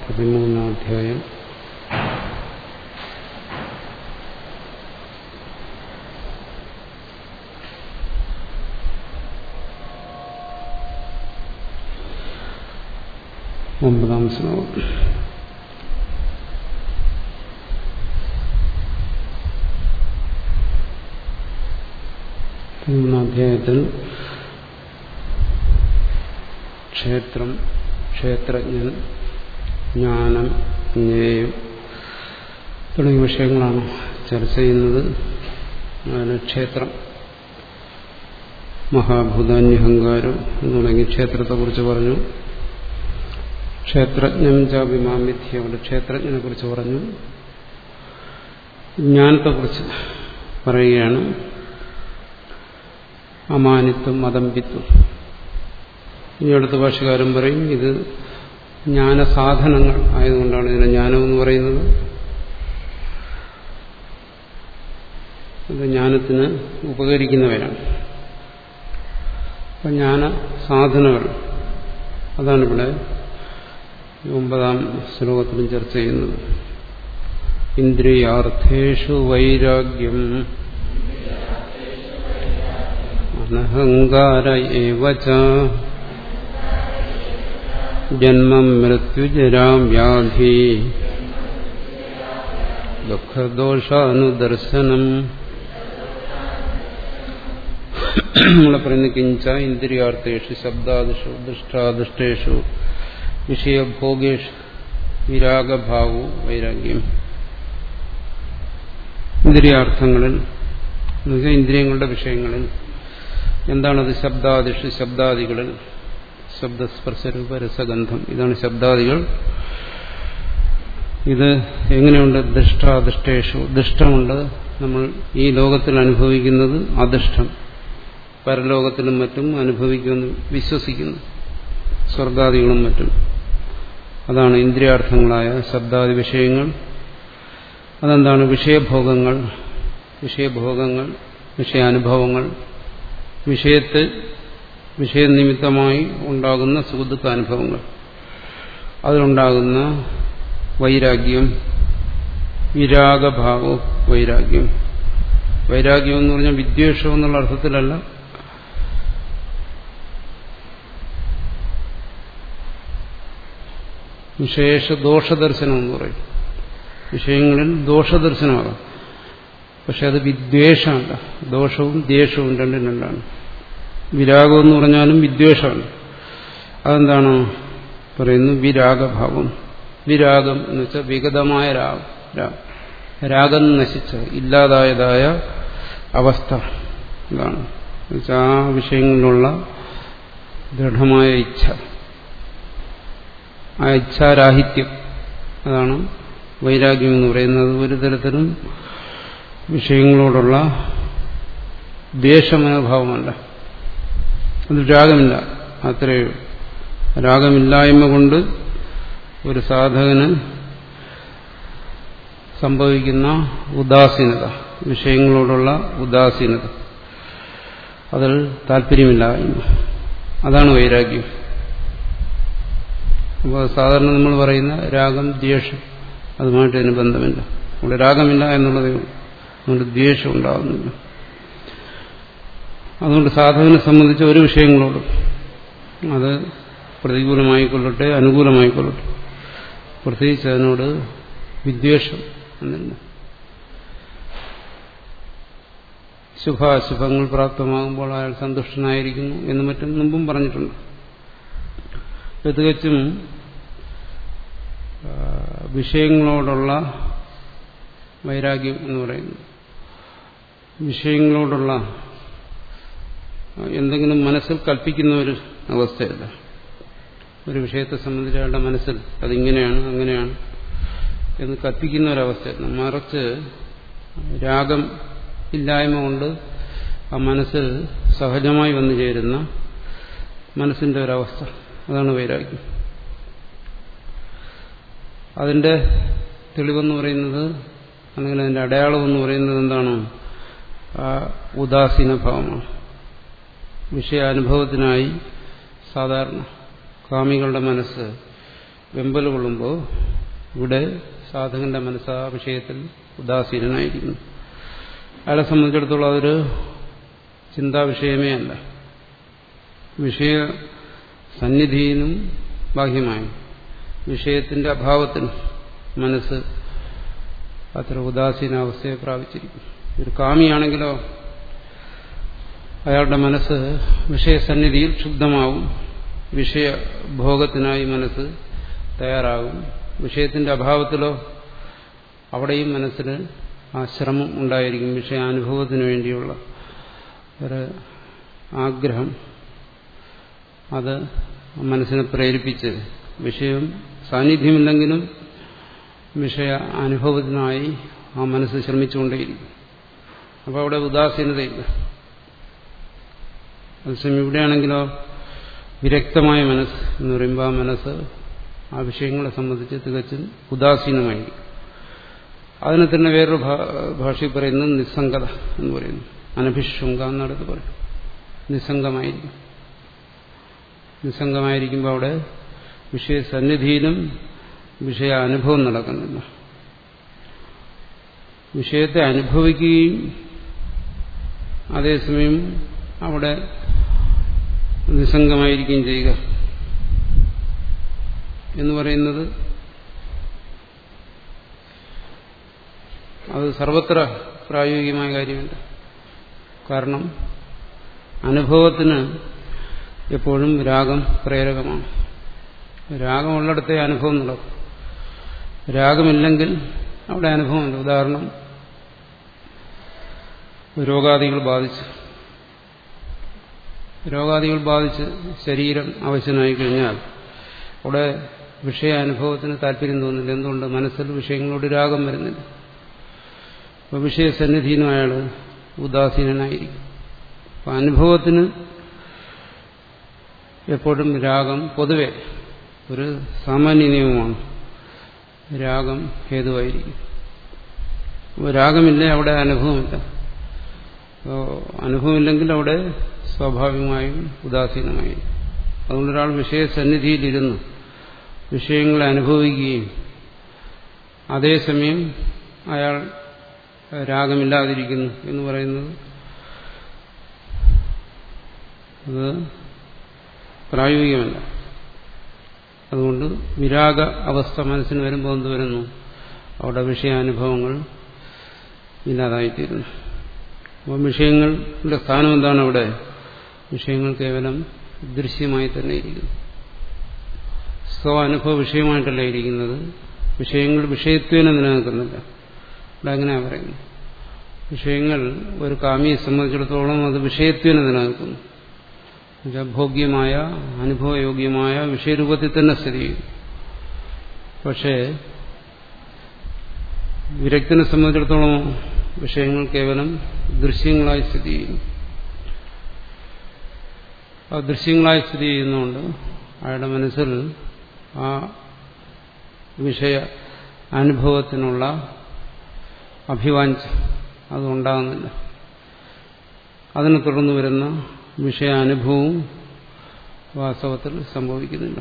പതിമൂന്നാം അധ്യായം ഒമ്പതാം ശ്ലോകം പതിമൂന്നാം അധ്യായത്തിൽ ക്ഷേത്രം ക്ഷേത്രജ്ഞൻ ജ്ഞാനം ജ്ഞേയം തുടങ്ങിയ വിഷയങ്ങളാണ് ചർച്ച ചെയ്യുന്നത് അതിന് ക്ഷേത്രം മഹാഭൂതാന്യഹങ്കാരം തുടങ്ങി ക്ഷേത്രത്തെക്കുറിച്ച് പറഞ്ഞു ക്ഷേത്രജ്ഞം ചാഭിമാമിഥ്യ അവിടെ ക്ഷേത്രജ്ഞനെ കുറിച്ച് പറഞ്ഞു ജ്ഞാനത്തെക്കുറിച്ച് പറയുകയാണ് അമാനിത്വം മതമ്പിത്വം ഈ അടുത്ത ഭാഷകാരൻ പറയും ഇത് ജ്ഞാനസാധനങ്ങൾ ആയതുകൊണ്ടാണ് ഇതിനെ ജ്ഞാനം എന്ന് പറയുന്നത് ഇത് ജ്ഞാനത്തിന് ഉപകരിക്കുന്നവരാണ് അപ്പം ജ്ഞാന സാധനങ്ങൾ അതാണ് ഇവിടെ ഒമ്പതാം ശ്ലോകത്തിലും ചർച്ച ചെയ്യുന്നത് ഇന്ദ്രിയാർത്ഥേഷു വൈരാഗ്യം അനഹങ്കാര ഏവച ജന്മം മൃത്യുജരാം വ്യാധി ദുഃഖദോഷാനുദർശനം നമ്മളെ പറയുന്ന കിഞ്ച ഇന്ദ്രിയാർത്ഥേഷു ശബ്ദാദിഷു ദൃഷ്ടാദൃഷ്ടേഷു വിഷയഭോഗേഷു വിരാഗഭാവു വൈരാഗ്യം ഇന്ദ്രിയാർത്ഥങ്ങളിൽ എന്നുവെച്ചാൽ ഇന്ദ്രിയങ്ങളുടെ വിഷയങ്ങളിൽ എന്താണത് ശബ്ദാദിഷു ശബ്ദാദികളിൽ ശബ്ദസ്പർശരൂപ രസഗന്ധം ഇതാണ് ശബ്ദാദികൾ ഇത് എങ്ങനെയുണ്ട് ദൃഷ്ടാദൃഷ്ടേഷു ദൃഷ്ടമുണ്ട് നമ്മൾ ഈ ലോകത്തിൽ അനുഭവിക്കുന്നത് അദൃഷ്ടം പരലോകത്തിലും മറ്റും അനുഭവിക്കുമെന്ന് വിശ്വസിക്കുന്നു സ്വർഗാദികളും മറ്റും അതാണ് ഇന്ദ്രിയാർത്ഥങ്ങളായ ശബ്ദാദി വിഷയങ്ങൾ അതെന്താണ് വിഷയഭോഗങ്ങൾ വിഷയഭോഗങ്ങൾ വിഷയാനുഭവങ്ങൾ വിഷയത്തിൽ വിഷയനിമിത്തമായി ഉണ്ടാകുന്ന സുഹൃത്തുക്കാനുഭവങ്ങൾ അതിലുണ്ടാകുന്ന വൈരാഗ്യം വിരാഗഭാവവും വൈരാഗ്യം വൈരാഗ്യം എന്ന് പറഞ്ഞാൽ വിദ്വേഷം എന്നുള്ള അർത്ഥത്തിലല്ല വിശേഷ ദോഷദർശനം എന്ന് പറയും വിഷയങ്ങളിൽ ദോഷദർശനമാകാം പക്ഷെ അത് വിദ്വേഷമല്ല ദോഷവും ദ്വേഷവും രണ്ടും രണ്ടാണ് വിരാഗം എന്ന് പറഞ്ഞാലും വിദ്വേഷമാണ് അതെന്താണ് പറയുന്നു വിരാഗഭാവം വിരാഗം എന്ന് വെച്ചാൽ വിഗതമായ രാഗം രാഗം നശിച്ച ഇല്ലാതായതായ അവസ്ഥ ഇതാണ് എന്നുവെച്ചാൽ ആ വിഷയങ്ങളിലുള്ള ദൃഢമായ ഇച്ഛ ആ ഇച്ഛാരാഹിത്യം അതാണ് വൈരാഗ്യം എന്ന് പറയുന്നത് ഒരു തരത്തിലും വിഷയങ്ങളോടുള്ള ദ്വേഷമനോഭാവമല്ല അത് രാഗമില്ല അത്രയോ രാഗമില്ലായ്മ കൊണ്ട് ഒരു സാധകന് സംഭവിക്കുന്ന ഉദാസീനത വിഷയങ്ങളോടുള്ള ഉദാസീനത അതിൽ താല്പര്യമില്ലായ്മ അതാണ് വൈരാഗ്യം അപ്പോൾ സാധാരണ നമ്മൾ പറയുന്ന രാഗം ദ്വേഷം അതുമായിട്ട് അതിന് ബന്ധമില്ല അവിടെ രാഗമില്ല എന്നുള്ളതേ ഉള്ളൂ അതുകൊണ്ട് ദ്വേഷം ഉണ്ടാകുന്നില്ല അതുകൊണ്ട് സാധകനെ സംബന്ധിച്ച് ഒരു വിഷയങ്ങളോടും അത് പ്രതികൂലമായിക്കൊള്ളട്ടെ അനുകൂലമായിക്കൊള്ളട്ടെ പ്രത്യേകിച്ച് അതിനോട് വിദ്വേഷം എന്നില്ല ശുഭാശുഭങ്ങൾ പ്രാപ്തമാകുമ്പോൾ അയാൾ സന്തുഷ്ടനായിരിക്കുന്നു എന്ന് മറ്റും മുമ്പും പറഞ്ഞിട്ടുണ്ട് തികച്ചും വിഷയങ്ങളോടുള്ള വൈരാഗ്യം എന്ന് പറയുന്നത് വിഷയങ്ങളോടുള്ള എന്തെങ്കിലും മനസ്സിൽ കൽപ്പിക്കുന്ന ഒരു അവസ്ഥയല്ല ഒരു വിഷയത്തെ സംബന്ധിച്ച് അയാളുടെ മനസ്സിൽ അതിങ്ങനെയാണ് അങ്ങനെയാണ് എന്ന് കൽപ്പിക്കുന്ന ഒരവസ്ഥയല്ല മറിച്ച് രാഗം ഇല്ലായ്മ കൊണ്ട് ആ മനസ്സിൽ സഹജമായി വന്നു ചേരുന്ന മനസ്സിന്റെ ഒരവസ്ഥ അതാണ് വൈരാഗ്യം അതിന്റെ തെളിവെന്ന് പറയുന്നത് അല്ലെങ്കിൽ അതിന്റെ അടയാളം എന്ന് പറയുന്നത് എന്താണ് ആ ഉദാസീന ഭാവമാണ് വിഷയാനുഭവത്തിനായി സാധാരണ കാമികളുടെ മനസ്സ് വെമ്പൽ കൊള്ളുമ്പോൾ ഇവിടെ സാധകന്റെ മനസ്സ് ആ വിഷയത്തിൽ ഉദാസീനനായിരിക്കുന്നു അയാളെ സംബന്ധിച്ചിടത്തോളം അതൊരു ചിന്താവിഷയമേ അല്ല വിഷയ സന്നിധിയിലും ബാഹ്യമായി വിഷയത്തിന്റെ അഭാവത്തിനും മനസ്സ് അത്ര ഉദാസീനാവസ്ഥയെ പ്രാപിച്ചിരിക്കും ഒരു കാമിയാണെങ്കിലോ അയാളുടെ മനസ്സ് വിഷയസന്നിധിയിൽ ക്ഷുബ്ധമാവും വിഷയഭോഗത്തിനായി മനസ്സ് തയ്യാറാകും വിഷയത്തിന്റെ അഭാവത്തിലോ അവിടെയും മനസ്സിന് ആ ശ്രമം ഉണ്ടായിരിക്കും വിഷയാനുഭവത്തിന് വേണ്ടിയുള്ള ഒരു ആഗ്രഹം അത് മനസ്സിനെ പ്രേരിപ്പിച്ച് വിഷയം സാന്നിധ്യമില്ലെങ്കിലും വിഷയ അനുഭവത്തിനായി ആ മനസ്സ് ശ്രമിച്ചുകൊണ്ടേയിരിക്കും അപ്പോൾ അവിടെ ഉദാസീനതയില്ല അതേസമയം ഇവിടെയാണെങ്കിലോ വിരക്തമായ മനസ്സ് എന്ന് പറയുമ്പോൾ ആ മനസ്സ് ആ വിഷയങ്ങളെ സംബന്ധിച്ച് തികച്ചും ഉദാസീനമായിരിക്കും അതിനെ തന്നെ വേറൊരു ഭാഷയിൽ പറയുന്നത് നിസ്സംഗത എന്ന് പറയുന്നു അനഭിഷുങ്ക എന്നടുത്ത് പറയും നിസ്സംഗമായിരിക്കും നിസ്സംഗമായിരിക്കുമ്പോൾ അവിടെ വിഷയസന്നിധിയിലും വിഷയ അനുഭവം നടക്കുന്നില്ല വിഷയത്തെ അനുഭവിക്കുകയും അതേസമയം അവിടെ നിസ്സംഗമായിരിക്കുകയും ചെയ്യുക എന്ന് പറയുന്നത് അത് സർവത്ര പ്രായോഗികമായ കാര്യമല്ല കാരണം അനുഭവത്തിന് എപ്പോഴും രാഗം പ്രേരകമാണ് രാഗമുള്ളിടത്തെ അനുഭവം നടക്കും രാഗമില്ലെങ്കിൽ അവിടെ അനുഭവമുണ്ട് ഉദാഹരണം രോഗാദികൾ ബാധിച്ച് രോഗാദികൾ ബാധിച്ച് ശരീരം ആവശ്യമായി കഴിഞ്ഞാൽ അവിടെ വിഷയാനുഭവത്തിന് താല്പര്യം തോന്നില്ല എന്തുകൊണ്ട് മനസ്സിൽ വിഷയങ്ങളോട് രാഗം വരുന്നില്ല അപ്പോൾ വിഷയസന്നിധിയിലും അയാൾ ഉദാസീനനായിരിക്കും അപ്പം അനുഭവത്തിന് എപ്പോഴും രാഗം പൊതുവെ ഒരു സാമാന്യ നിയമമാണ് രാഗം ഹേതുവായിരിക്കും അപ്പോൾ രാഗമില്ല അവിടെ അനുഭവമില്ല അപ്പോൾ അനുഭവമില്ലെങ്കിൽ അവിടെ സ്വാഭാവികമായും ഉദാസീനമായി അതുകൊണ്ട് ഒരാൾ വിഷയസന്നിധിയിലിരുന്ന് വിഷയങ്ങളെ അനുഭവിക്കുകയും അതേസമയം അയാൾ രാഗമില്ലാതിരിക്കുന്നു എന്ന് പറയുന്നത് അത് പ്രായോഗികമല്ല അതുകൊണ്ട് വിരാഗ അവസ്ഥ മനസ്സിന് വരുമ്പോൾ എന്ത് വരുന്നു അവിടെ വിഷയാനുഭവങ്ങൾ ഇല്ലാതായിത്തീരുന്നു അപ്പോൾ വിഷയങ്ങളുടെ സ്ഥാനം എന്താണ് അവിടെ വിഷയങ്ങൾ കേവലം ദൃശ്യമായി തന്നെ ഇരിക്കുന്നു സ്വ അനുഭവ വിഷയമായിട്ടല്ല ഇരിക്കുന്നത് വിഷയങ്ങൾ വിഷയത്വേന നിലനിൽക്കുന്നില്ല ഇവിടെ അങ്ങനെയാണ് പറയുന്നത് വിഷയങ്ങൾ ഒരു കാമിയെ സംബന്ധിച്ചിടത്തോളം അത് വിഷയത്വേന നിലനിൽക്കുന്നു ഭോഗ്യമായ അനുഭവയോഗ്യമായ വിഷയരൂപത്തിൽ തന്നെ സ്ഥിതി ചെയ്യും പക്ഷേ വിരക്തിനെ സംബന്ധിച്ചിടത്തോളം വിഷയങ്ങൾ കേവലം ദൃശ്യങ്ങളായി സ്ഥിതി ചെയ്യുന്നു ആ ദൃശ്യങ്ങളായി സ്ഥിതി ചെയ്യുന്നതുകൊണ്ട് അയാളുടെ മനസ്സിൽ ആ വിഷയ അനുഭവത്തിനുള്ള അഭിവാഞ്ച അതുണ്ടാകുന്നില്ല അതിനെ തുടർന്ന് വരുന്ന വിഷയാനുഭവവും വാസ്തവത്തിൽ സംഭവിക്കുന്നില്ല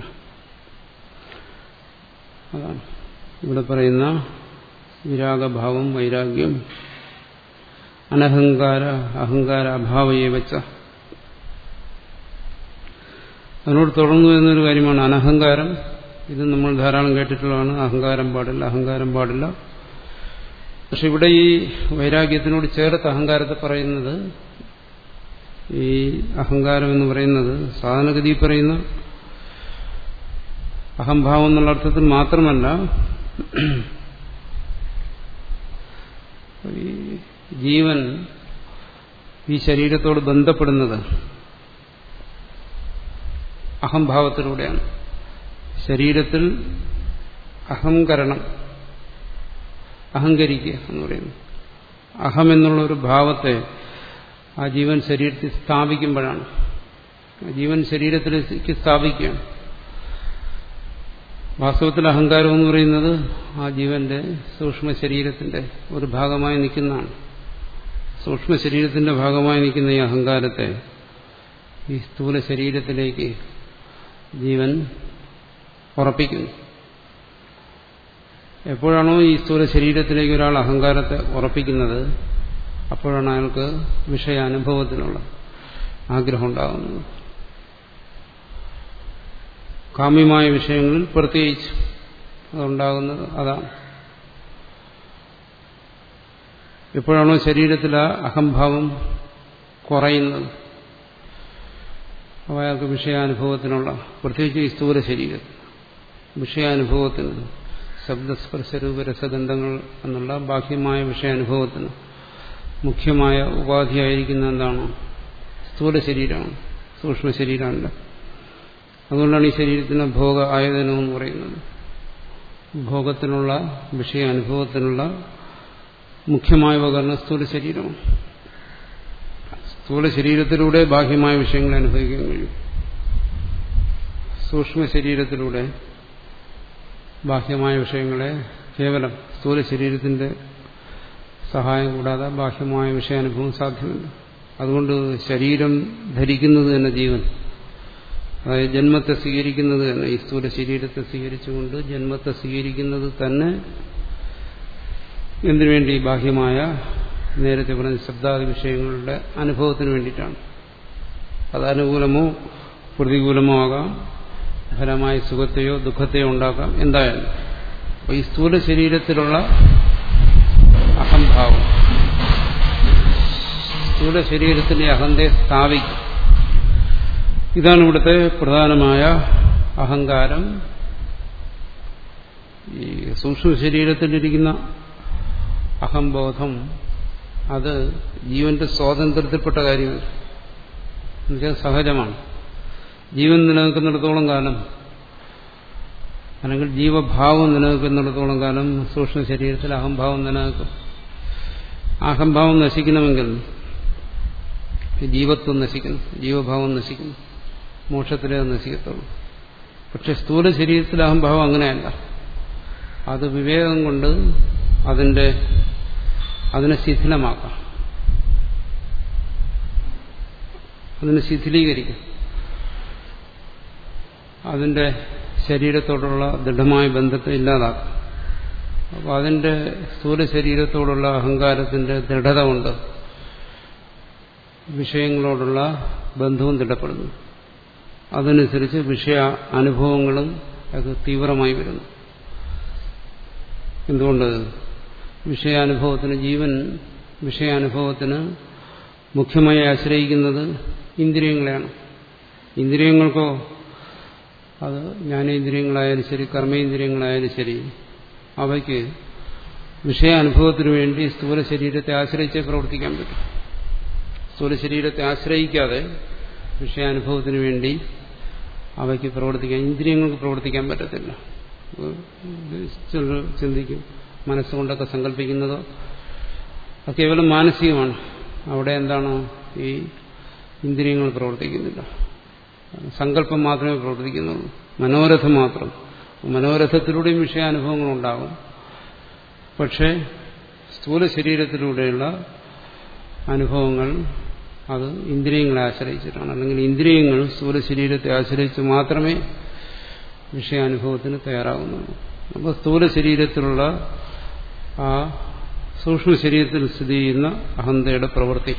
അതാണ് ഇവിടെ പറയുന്ന വിരാഗഭാവം വൈരാഗ്യം അനഹങ്കാര അഹങ്കാര അഭാവയെ വെച്ച അതിനോട് തുടർന്നു വരുന്നൊരു കാര്യമാണ് അനഹങ്കാരം ഇത് നമ്മൾ ധാരാളം കേട്ടിട്ടുള്ളതാണ് അഹങ്കാരം പാടില്ല അഹങ്കാരം പാടില്ല പക്ഷെ ഇവിടെ ഈ വൈരാഗ്യത്തിനോട് ചേർത്ത് അഹങ്കാരത്തെ പറയുന്നത് ഈ അഹങ്കാരം എന്ന് പറയുന്നത് സാധാരണഗതി പറയുന്ന അഹംഭാവം എന്നുള്ള അർത്ഥത്തിൽ മാത്രമല്ല ഈ ജീവൻ ഈ ശരീരത്തോട് ബന്ധപ്പെടുന്നത് അഹംഭാവത്തിലൂടെയാണ് ശരീരത്തിൽ അഹംകരണം അഹങ്കരിക്കുക എന്ന് പറയുന്നു അഹം എന്നുള്ള ഒരു ഭാവത്തെ ആ ജീവൻ ശരീരത്തിൽ സ്ഥാപിക്കുമ്പോഴാണ് ജീവൻ ശരീരത്തിലേക്ക് സ്ഥാപിക്കുകയാണ് വാസ്തവത്തിൽ അഹങ്കാരം എന്ന് പറയുന്നത് ആ ജീവന്റെ സൂക്ഷ്മ ശരീരത്തിന്റെ ഒരു ഭാഗമായി നിൽക്കുന്നതാണ് സൂക്ഷ്മ ശരീരത്തിന്റെ ഭാഗമായി നിൽക്കുന്ന ഈ അഹങ്കാരത്തെ ഈ സ്ഥൂല ശരീരത്തിലേക്ക് ജീവൻ ഉറപ്പിക്കുന്നു എപ്പോഴാണോ ഈ സ്ഥൂല ശരീരത്തിലേക്ക് ഒരാൾ അഹങ്കാരത്തെ ഉറപ്പിക്കുന്നത് അപ്പോഴാണ് അയാൾക്ക് വിഷയാനുഭവത്തിനുള്ള ആഗ്രഹം ഉണ്ടാകുന്നത് കാമ്യമായ വിഷയങ്ങളിൽ പ്രത്യേകിച്ച് അതുണ്ടാകുന്നത് അതാണ് എപ്പോഴാണോ ശരീരത്തിൽ ആ അഹംഭാവം കുറയുന്നത് അപ്പോൾ അയാൾക്ക് വിഷയാനുഭവത്തിനുള്ള പ്രത്യേകിച്ച് ഈ സ്ഥൂല ശരീരത്തിൽ വിഷയാനുഭവത്തിന് ശബ്ദസ്പർശ രൂപരസഗന്ധങ്ങൾ എന്നുള്ള ബാഹ്യമായ വിഷയാനുഭവത്തിന് മുഖ്യമായ ഉപാധിയായിരിക്കുന്ന എന്താണ് സ്ഥൂല ശരീരമാണ് സൂക്ഷ്മ ശരീരമല്ല അതുകൊണ്ടാണ് ഈ ശരീരത്തിന് ഭോഗ ആയതനം എന്ന് പറയുന്നത് ഭോഗത്തിനുള്ള വിഷയാനുഭവത്തിനുള്ള മുഖ്യമായ ഉപകരണം സ്ഥൂല ശരീരമാണ് സ്ഥൂല ശരീരത്തിലൂടെ ബാഹ്യമായ വിഷയങ്ങൾ അനുഭവിക്കാൻ കഴിയും സൂക്ഷ്മ ശരീരത്തിലൂടെ ബാഹ്യമായ വിഷയങ്ങളെ കേവലം സ്ഥൂല ശരീരത്തിന്റെ സഹായം കൂടാതെ ബാഹ്യമായ വിഷയാനുഭവം സാധ്യമല്ല അതുകൊണ്ട് ശരീരം ധരിക്കുന്നത് തന്നെ ജീവൻ അതായത് ജന്മത്തെ സ്വീകരിക്കുന്നത് തന്നെ ഈ സ്ഥൂല ശരീരത്തെ സ്വീകരിച്ചുകൊണ്ട് ജന്മത്തെ സ്വീകരിക്കുന്നത് തന്നെ എന്തിനു വേണ്ടി ബാഹ്യമായ നേരത്തെ പറഞ്ഞ ശബ്ദാദി വിഷയങ്ങളുടെ അനുഭവത്തിന് വേണ്ടിയിട്ടാണ് അത് അനുകൂലമോ പ്രതികൂലമോ ആകാം ഫലമായ സുഖത്തെയോ ദുഃഖത്തെയോ ഉണ്ടാക്കാം എന്തായാലും അപ്പോൾ ഈ സ്ഥൂല ശരീരത്തിലുള്ള അഹംഭാവം സ്ഥൂല ശരീരത്തിന്റെ അഹന്തയെ സ്ഥാപിക്കും ഇതാണ് ഇവിടുത്തെ പ്രധാനമായ അഹങ്കാരം ഈ സൂക്ഷ്മ ശരീരത്തിലിരിക്കുന്ന അഹംബോധം അത് ജീവന്റെ സ്വാതന്ത്ര്യത്തിൽപ്പെട്ട കാര്യമാണ് എന്നുവെച്ചാൽ സഹജമാണ് ജീവൻ നിലനിൽക്കുന്നിടത്തോളം കാലം അല്ലെങ്കിൽ ജീവഭാവം നിലനിൽക്കുന്നിടത്തോളം കാലം സൂക്ഷ്മ ശരീരത്തിൽ അഹംഭാവം നിലനിൽക്കും അഹംഭാവം നശിക്കണമെങ്കിൽ ജീവത്വം നശിക്കുന്നു ജീവഭാവം നശിക്കുന്നു മോക്ഷത്തിലേ നശിക്കത്തുള്ളൂ പക്ഷെ സ്ഥൂല ശരീരത്തിലെ അഹംഭാവം അങ്ങനെയല്ല അത് വിവേകം കൊണ്ട് അതിന്റെ അതിനെ ശിഥിലമാക്കാം അതിനെ ശിഥിലീകരിക്കും അതിന്റെ ശരീരത്തോടുള്ള ദൃഢമായ ബന്ധത്തെ ഇല്ലാതാക്കും അപ്പോൾ അതിന്റെ സ്ഥൂല ശരീരത്തോടുള്ള അഹങ്കാരത്തിന്റെ ദൃഢത കൊണ്ട് വിഷയങ്ങളോടുള്ള ബന്ധവും ദൃഢപ്പെടുന്നു അതനുസരിച്ച് വിഷയ അനുഭവങ്ങളും അത് തീവ്രമായി വരുന്നു എന്തുകൊണ്ട് വിഷയാനുഭവത്തിന് ജീവൻ വിഷയാനുഭവത്തിന് മുഖ്യമായി ആശ്രയിക്കുന്നത് ഇന്ദ്രിയങ്ങളെയാണ് ഇന്ദ്രിയങ്ങൾക്കോ അത് ജ്ഞാനേന്ദ്രിയങ്ങളായാലും ശരി കർമ്മേന്ദ്രിയങ്ങളായാലും ശരി അവയ്ക്ക് വിഷയാനുഭവത്തിനു വേണ്ടി സ്ഥൂല ശരീരത്തെ ആശ്രയിച്ചേ പ്രവർത്തിക്കാൻ പറ്റും സ്ഥൂല ശരീരത്തെ ആശ്രയിക്കാതെ വിഷയാനുഭവത്തിന് വേണ്ടി അവയ്ക്ക് പ്രവർത്തിക്കാൻ ഇന്ദ്രിയങ്ങൾക്ക് പ്രവർത്തിക്കാൻ പറ്റത്തില്ല ചിലർ ചിന്തിക്കും മനസ്സുകൊണ്ടൊക്കെ സങ്കല്പിക്കുന്നതോ അത് കേവലം മാനസികമാണ് അവിടെ എന്താണ് ഈ ഇന്ദ്രിയങ്ങൾ പ്രവർത്തിക്കുന്നില്ല സങ്കല്പം മാത്രമേ പ്രവർത്തിക്കുന്നുള്ളൂ മനോരഥം മാത്രം മനോരഥത്തിലൂടെയും വിഷയാനുഭവങ്ങൾ ഉണ്ടാകും പക്ഷേ സ്ഥൂല ശരീരത്തിലൂടെയുള്ള അനുഭവങ്ങൾ അത് ഇന്ദ്രിയങ്ങളെ ആശ്രയിച്ചിട്ടാണ് അല്ലെങ്കിൽ ഇന്ദ്രിയങ്ങൾ സ്ഥൂല ശരീരത്തെ ആശ്രയിച്ച് മാത്രമേ വിഷയാനുഭവത്തിന് തയ്യാറാകുന്നുള്ളൂ അപ്പോൾ സ്ഥൂല ശരീരത്തിലുള്ള ആ സൂക്ഷ്മ ശരീരത്തിൽ സ്ഥിതി ചെയ്യുന്ന അഹന്തയുടെ പ്രവൃത്തി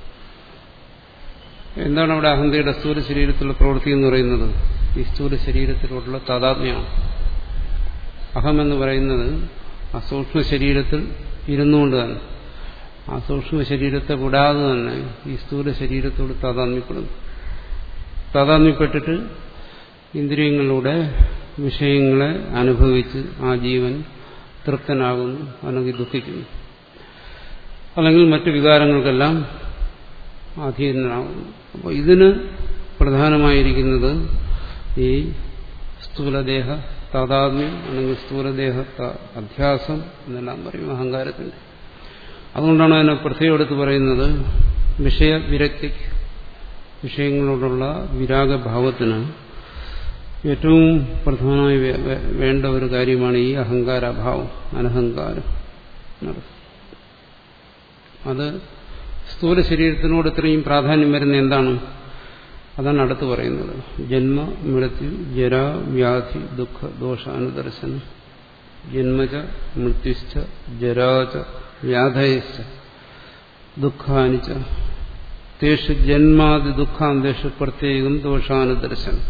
എന്താണ് അവിടെ അഹന്തയുടെ സ്ഥൂല ശരീരത്തിലുള്ള പ്രവൃത്തി എന്ന് പറയുന്നത് ഈ സ്ഥൂല ശരീരത്തിലോട്ടുള്ള താതാത്മ്യമാണ് അഹം എന്ന് പറയുന്നത് ആ സൂക്ഷ്മ ശരീരത്തിൽ ഇരുന്നുകൊണ്ട് തന്നെ ആ സൂക്ഷ്മ ശരീരത്തെ വിടാതെ തന്നെ ഈ സ്ഥൂല ശരീരത്തോട് താതാത്മ്യപ്പെടുന്നു താതാത്മ്യപ്പെട്ടിട്ട് ഇന്ദ്രിയങ്ങളിലൂടെ വിഷയങ്ങളെ അനുഭവിച്ച് ആ ജീവൻ തൃപ്തനാകുന്നു അല്ലെങ്കിൽ ദുഃഖിക്കുന്നു അല്ലെങ്കിൽ മറ്റു വികാരങ്ങൾക്കെല്ലാം അധീനനാകുന്നു അപ്പോൾ ഇതിന് പ്രധാനമായിരിക്കുന്നത് ഈ സ്ഥൂലദേഹ താതാത്മ്യം അല്ലെങ്കിൽ സ്ഥൂലദേഹ അധ്യാസം എന്നെല്ലാം പറയും അഹങ്കാരത്തിന്റെ അതുകൊണ്ടാണ് അതിനെ പ്രത്യേകം എടുത്ത് പറയുന്നത് വിഷയവിരക്തി വിഷയങ്ങളോടുള്ള വിരാഗഭാവത്തിന് ഏറ്റവും പ്രധാനമായി വേണ്ട ഒരു കാര്യമാണ് ഈ അഹങ്കാരഭാവം അനഹങ്കാരം അത് സ്ഥൂല ശരീരത്തിനോട് ഇത്രയും പ്രാധാന്യം വരുന്ന എന്താണ് അതാണ് അടുത്ത് പറയുന്നത് ജന്മ മൃത്യു ജര വ്യാധി ദുഃഖ ദോഷ അനുദർശനം ജന്മച മൃത്യുശ്ച ജരാച വ്യാധയശ്ച ദുഃഖാനിച്ച തേഷു ജന്മാതി ദുഃഖാന്തേഷു പ്രത്യേകം ദോഷാനുദർശനം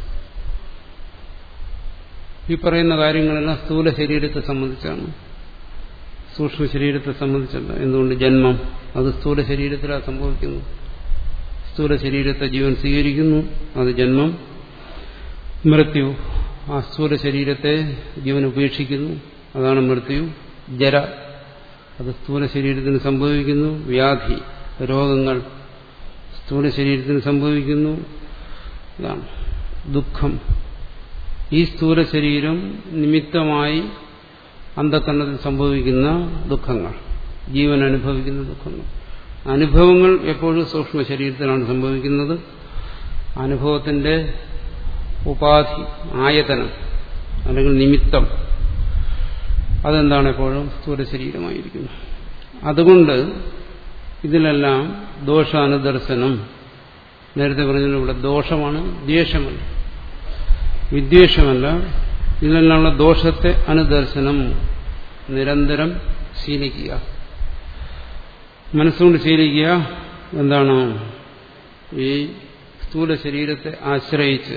ഈ പറയുന്ന കാര്യങ്ങളെല്ലാം സ്ഥൂല ശരീരത്തെ സംബന്ധിച്ചാണ് സൂക്ഷ്മ ശരീരത്തെ സംബന്ധിച്ചല്ല എന്തുകൊണ്ട് ജന്മം അത് സ്ഥൂല ശരീരത്തിലാണ് സംഭവിക്കുന്നത് സ്ഥൂല ശരീരത്തെ ജീവൻ സ്വീകരിക്കുന്നു അത് ജന്മം മൃത്യു ആ സ്ഥൂല ശരീരത്തെ ജീവൻ ഉപേക്ഷിക്കുന്നു അതാണ് മൃത്യു ജര അത് സ്ഥൂല ശരീരത്തിന് സംഭവിക്കുന്നു വ്യാധി രോഗങ്ങൾ സ്ഥൂല ശരീരത്തിന് സംഭവിക്കുന്നു ഇതാണ് ദുഃഖം ഈ സ്ഥൂല ശരീരം നിമിത്തമായി അന്ധക്കരണത്തിൽ സംഭവിക്കുന്ന ദുഃഖങ്ങൾ ജീവൻ അനുഭവിക്കുന്ന ദുഃഖങ്ങൾ അനുഭവങ്ങൾ എപ്പോഴും സൂക്ഷ്മ ശരീരത്തിലാണ് സംഭവിക്കുന്നത് അനുഭവത്തിന്റെ ഉപാധി ആയതനം അല്ലെങ്കിൽ നിമിത്തം അതെന്താണ് എപ്പോഴും സ്ഥൂല ശരീരമായിരിക്കുന്നത് അതുകൊണ്ട് ഇതിലെല്ലാം ദോഷാനുദർശനം നേരത്തെ പറഞ്ഞത് ഇവിടെ ദോഷമാണ് ദ്വേഷമല്ല വിദ്വേഷമല്ല ഇതിലെല്ലാമുള്ള ദോഷത്തെ അനുദർശനം നിരന്തരം ശീലിക്കുക മനസ്സുകൊണ്ട് ശീലിക്കുക എന്താണ് ഈ സ്ഥൂല ശരീരത്തെ ആശ്രയിച്ച്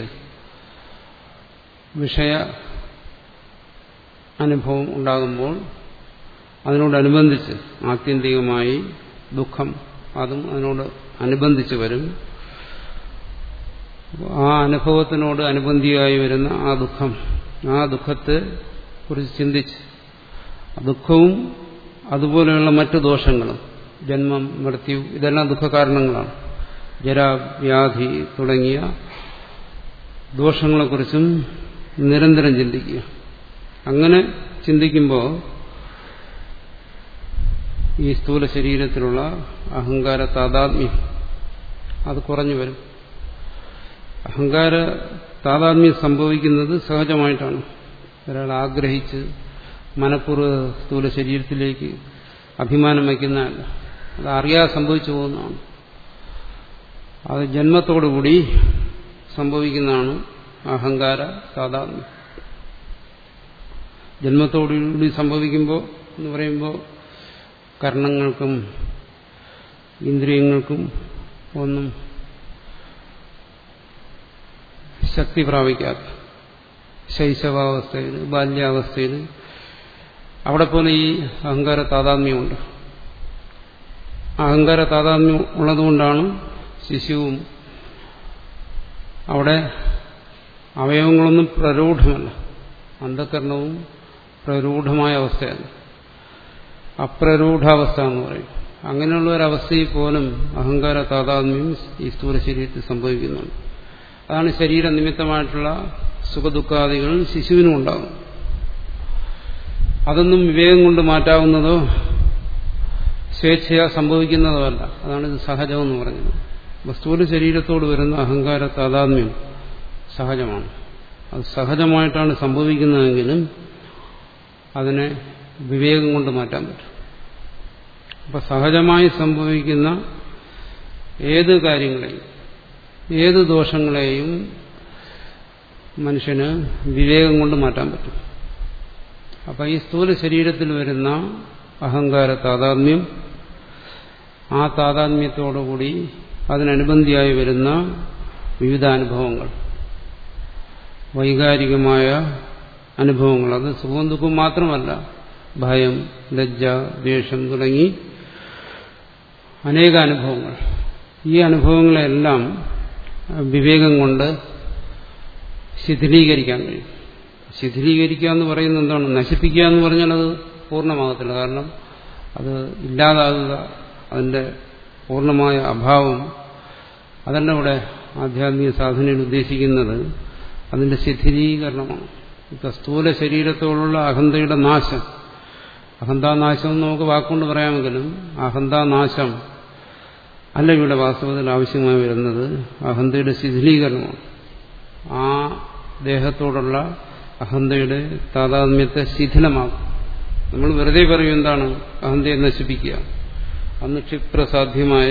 വിഷയ അനുഭവം ഉണ്ടാകുമ്പോൾ അതിനോടനുബന്ധിച്ച് ആത്യന്തികമായി ദുഃഖം അതും അതിനോട് അനുബന്ധിച്ച് വരും ആ അനുഭവത്തിനോട് അനുബന്ധിയായി വരുന്ന ആ ദുഃഖം ആ ദുഃഖത്തെ കുറിച്ച് ചിന്തിച്ച് ദുഃഖവും അതുപോലെയുള്ള മറ്റു ദോഷങ്ങളും ജന്മം മൃത്യു ഇതെല്ലാം ദുഃഖകാരണങ്ങളാണ് ജരാവ്യാധി തുടങ്ങിയ ദോഷങ്ങളെക്കുറിച്ചും നിരന്തരം ചിന്തിക്കുക അങ്ങനെ ചിന്തിക്കുമ്പോൾ ഈ സ്ഥൂല ശരീരത്തിലുള്ള അഹങ്കാര താതാത്മ്യം അത് കുറഞ്ഞു വരും അഹങ്കാര താതാത്മ്യം സംഭവിക്കുന്നത് സഹജമായിട്ടാണ് ഒരാൾ ആഗ്രഹിച്ച് മനഃപൂർവ്വ സ്ഥൂല ശരീരത്തിലേക്ക് അഭിമാനം വയ്ക്കുന്നതല്ല അത് അറിയാതെ സംഭവിച്ചു പോകുന്നതാണ് അത് ജന്മത്തോടുകൂടി സംഭവിക്കുന്നതാണ് അഹങ്കാര താതാത്മ്യം ജന്മത്തോടുകൂടി സംഭവിക്കുമ്പോൾ എന്ന് പറയുമ്പോൾ കർണങ്ങൾക്കും ഇന്ദ്രിയങ്ങൾക്കും ഒന്നും ശക്തി പ്രാപിക്കാത്ത ശൈശവാവസ്ഥയിൽ ബാല്യാവസ്ഥയിൽ അവിടെ പോലെ ഈ അഹങ്കാര താതാത്മ്യമുണ്ട് അഹങ്കാര താതാത്മ്യം ഉള്ളതുകൊണ്ടാണ് ശിശുവും അവിടെ അവയവങ്ങളൊന്നും പ്രരൂഢമല്ല അന്ധകരണവും പ്രരൂഢമായ അവസ്ഥയാണ് അപ്രരൂഢാവസ്ഥ എന്ന് പറയും അങ്ങനെയുള്ള ഒരവസ്ഥയിൽ പോലും അഹങ്കാര താതാത്മ്യം ഈ സ്ഥൂല ശരീരത്തിൽ സംഭവിക്കുന്നുണ്ട് അതാണ് ശരീര നിമിത്തമായിട്ടുള്ള സുഖദുഃഖാദികൾ ശിശുവിനും ഉണ്ടാകും അതൊന്നും വിവേകം കൊണ്ട് മാറ്റാവുന്നതോ സ്വേച്ഛയാ സംഭവിക്കുന്നതോ അല്ല അതാണ് ഇത് സഹജമെന്ന് പറഞ്ഞത് വസ്തുവിന്റെ ശരീരത്തോട് വരുന്ന അഹങ്കാര താതാത്മ്യം സഹജമാണ് അത് സഹജമായിട്ടാണ് സംഭവിക്കുന്നതെങ്കിലും അതിനെ വിവേകം കൊണ്ട് മാറ്റാൻ പറ്റും അപ്പൊ സഹജമായി സംഭവിക്കുന്ന ഏത് കാര്യങ്ങളെയും ഏത് ദോഷങ്ങളെയും മനുഷ്യന് വിവേകം കൊണ്ട് മാറ്റാൻ പറ്റും അപ്പൊ ഈ സ്ഥൂല ശരീരത്തിൽ വരുന്ന അഹങ്കാര താതാത്മ്യം ആ താതാത്മ്യത്തോടുകൂടി അതിനനുബന്ധിയായി വരുന്ന വിവിധ അനുഭവങ്ങൾ വൈകാരികമായ അനുഭവങ്ങൾ അത് സുഖവും ദുഃഖവും മാത്രമല്ല ഭയം ലജ്ജ ദ്വേഷം തുടങ്ങി അനേക അനുഭവങ്ങൾ ഈ അനുഭവങ്ങളെല്ലാം വിവേകം കൊണ്ട് ശിഥിലീകരിക്കാൻ കഴിയും ശിഥിലീകരിക്കുക എന്ന് പറയുന്നത് എന്താണ് നശിപ്പിക്കുക എന്ന് പറഞ്ഞാൽ അത് പൂർണ്ണമാകത്തില്ല കാരണം അത് ഇല്ലാതാകുക അതിന്റെ പൂർണ്ണമായ അഭാവം അതല്ല ഇവിടെ ആധ്യാത്മിക സാധനയിൽ ഉദ്ദേശിക്കുന്നത് അതിന്റെ ശിഥിലീകരണമാണ് ഇപ്പൊ സ്ഥൂല ശരീരത്തോടുള്ള അഹന്തയുടെ നാശം അഹന്താനാശം എന്ന് നമുക്ക് വാക്കുകൊണ്ട് പറയാമെങ്കിലും അഹന്താനാശം അല്ല ഇവിടെ വാസ്തവത്തിൽ ആവശ്യമായി വരുന്നത് അഹന്തയുടെ ശിഥിലീകരണമാണ് ആ ദേഹത്തോടുള്ള അഹന്തയുടെ താതാത്മ്യത്തെ ശിഥിലമാക്കും നമ്മൾ വെറുതെ പറയും എന്താണ് അഹന്തയെ നശിപ്പിക്കുക അന്ന് ക്ഷിപ്രസാധ്യമായ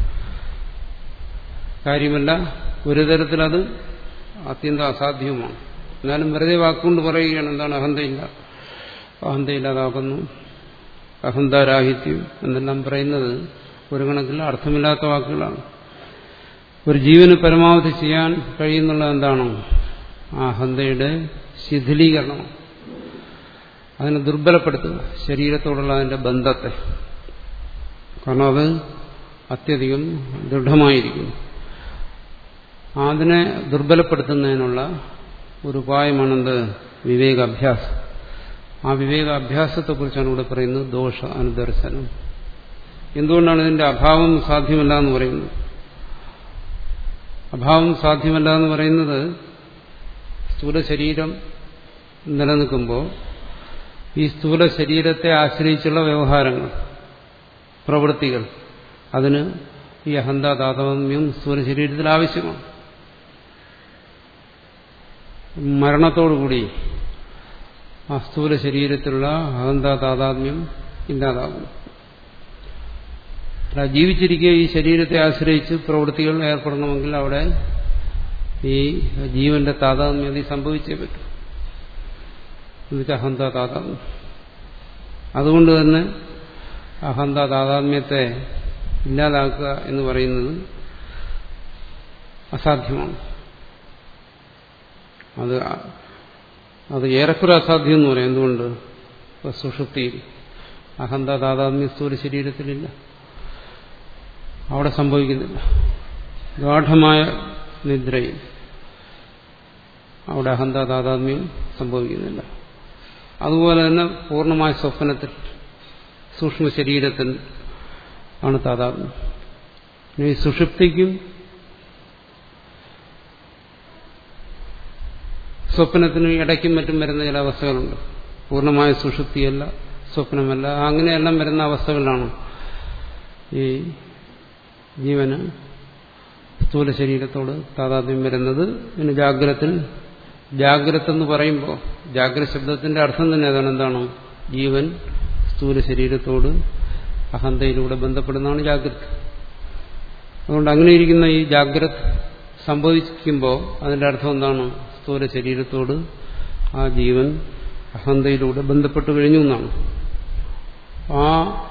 കാര്യമല്ല ഒരു തരത്തിലത് അത്യന്തം അസാധ്യവുമാണ് എന്നാലും വെറുതെ വാക്കുകൊണ്ട് പറയുകയാണ് എന്താണ് അഹന്തയില്ല അഹന്തയില്ലാതാക്കുന്നു അഹന്താരാഹിത്യം എന്നെല്ലാം പറയുന്നത് ഒരു കണക്കിൽ അർത്ഥമില്ലാത്ത വാക്കുകളാണ് ഒരു ജീവന് പരമാവധി ചെയ്യാൻ കഴിയുന്നുള്ളത് എന്താണ് ആ അഹന്തയുടെ ശിഥിലീകരണം അതിനെ ദുർബലപ്പെടുത്തുക ശരീരത്തോടുള്ള അതിന്റെ ബന്ധത്തെ കാരണം അത് അത്യധികം ദൃഢമായിരിക്കുന്നു അതിനെ ദുർബലപ്പെടുത്തുന്നതിനുള്ള ഒരു ഉപായമാണെന്ത് വിവേകാഭ്യാസം ആ വിവേകാഭ്യാസത്തെക്കുറിച്ചാണ് ഇവിടെ പറയുന്നത് ദോഷ അനുദർശനം എന്തുകൊണ്ടാണ് ഇതിന്റെ അഭാവം സാധ്യമല്ല എന്ന് പറയുന്നത് അഭാവം സാധ്യമല്ല എന്ന് പറയുന്നത് സ്ഥൂല ശരീരം നിലനിൽക്കുമ്പോൾ ഈ സ്ഥൂല ശരീരത്തെ ആശ്രയിച്ചുള്ള വ്യവഹാരങ്ങൾ പ്രവൃത്തികൾ അതിന് ഈ അഹന്ത താതാത്മ്യം സ്ഥൂല ശരീരത്തിൽ ആവശ്യമാണ് മരണത്തോടുകൂടി ആ സ്ഥൂല ശരീരത്തിലുള്ള അഹന്ത താതാത്മ്യം ഇല്ലാതാകും ജീവിച്ചിരിക്കുക ഈ ശരീരത്തെ ആശ്രയിച്ച് പ്രവൃത്തികൾ ഏർപ്പെടണമെങ്കിൽ അവിടെ ഈ ജീവന്റെ താതാത്മ്യത സംഭവിച്ചേ പറ്റും എന്നുവെച്ചാൽ അഹന്ത താതാത്മ്യം അതുകൊണ്ട് തന്നെ അഹന്ത താതാത്മ്യത്തെ ഇല്ലാതാക്കുക എന്ന് പറയുന്നത് അസാധ്യമാണ് അത് അത് ഏറെക്കുറെ അസാധ്യം എന്ന് പറയാം എന്തുകൊണ്ട് സുഷുപ്തിയിൽ അഹന്ത താതാത്മ്യ സ്ഥൂല ശരീരത്തിലില്ല അവിടെ സംഭവിക്കുന്നില്ല ഗാഠമായ നിദ്രയിൽ അവിടെ അഹന്ത താതാത്മ്യം സംഭവിക്കുന്നില്ല അതുപോലെ തന്നെ പൂർണ്ണമായ സ്വപ്നത്തിൽ സൂക്ഷ്മ ശരീരത്തിൽ ആണ് താതാത്മ്യം ഈ സുഷുപ്തിക്കും സ്വപ്നത്തിനും ഇടയ്ക്കും മറ്റും വരുന്ന ചില അവസ്ഥകളുണ്ട് പൂർണ്ണമായ സുഷുപ്തിയല്ല സ്വപ്നമല്ല അങ്ങനെയെല്ലാം വരുന്ന അവസ്ഥകളിലാണ് ഈ ജീവന് സ്ഥൂല ശരീരത്തോട് താതാത്മ്യം വരുന്നത് പിന്നെ ജാഗ്രത്തിൽ ജാഗ്രത എന്ന് പറയുമ്പോൾ ജാഗ്രത ശബ്ദത്തിന്റെ അർത്ഥം തന്നെ അതാണ് എന്താണ് ജീവൻ സ്ഥൂല ശരീരത്തോട് അഹന്തയിലൂടെ ബന്ധപ്പെടുന്നതാണ് ജാഗ്രത അതുകൊണ്ട് അങ്ങനെ ഇരിക്കുന്ന ഈ ജാഗ്രത സംഭവിക്കുമ്പോൾ അതിന്റെ അർത്ഥം എന്താണ് സ്ഥൂല ശരീരത്തോട് ആ ജീവൻ അഹന്തയിലൂടെ ബന്ധപ്പെട്ടു കഴിഞ്ഞു എന്നാണ് ആ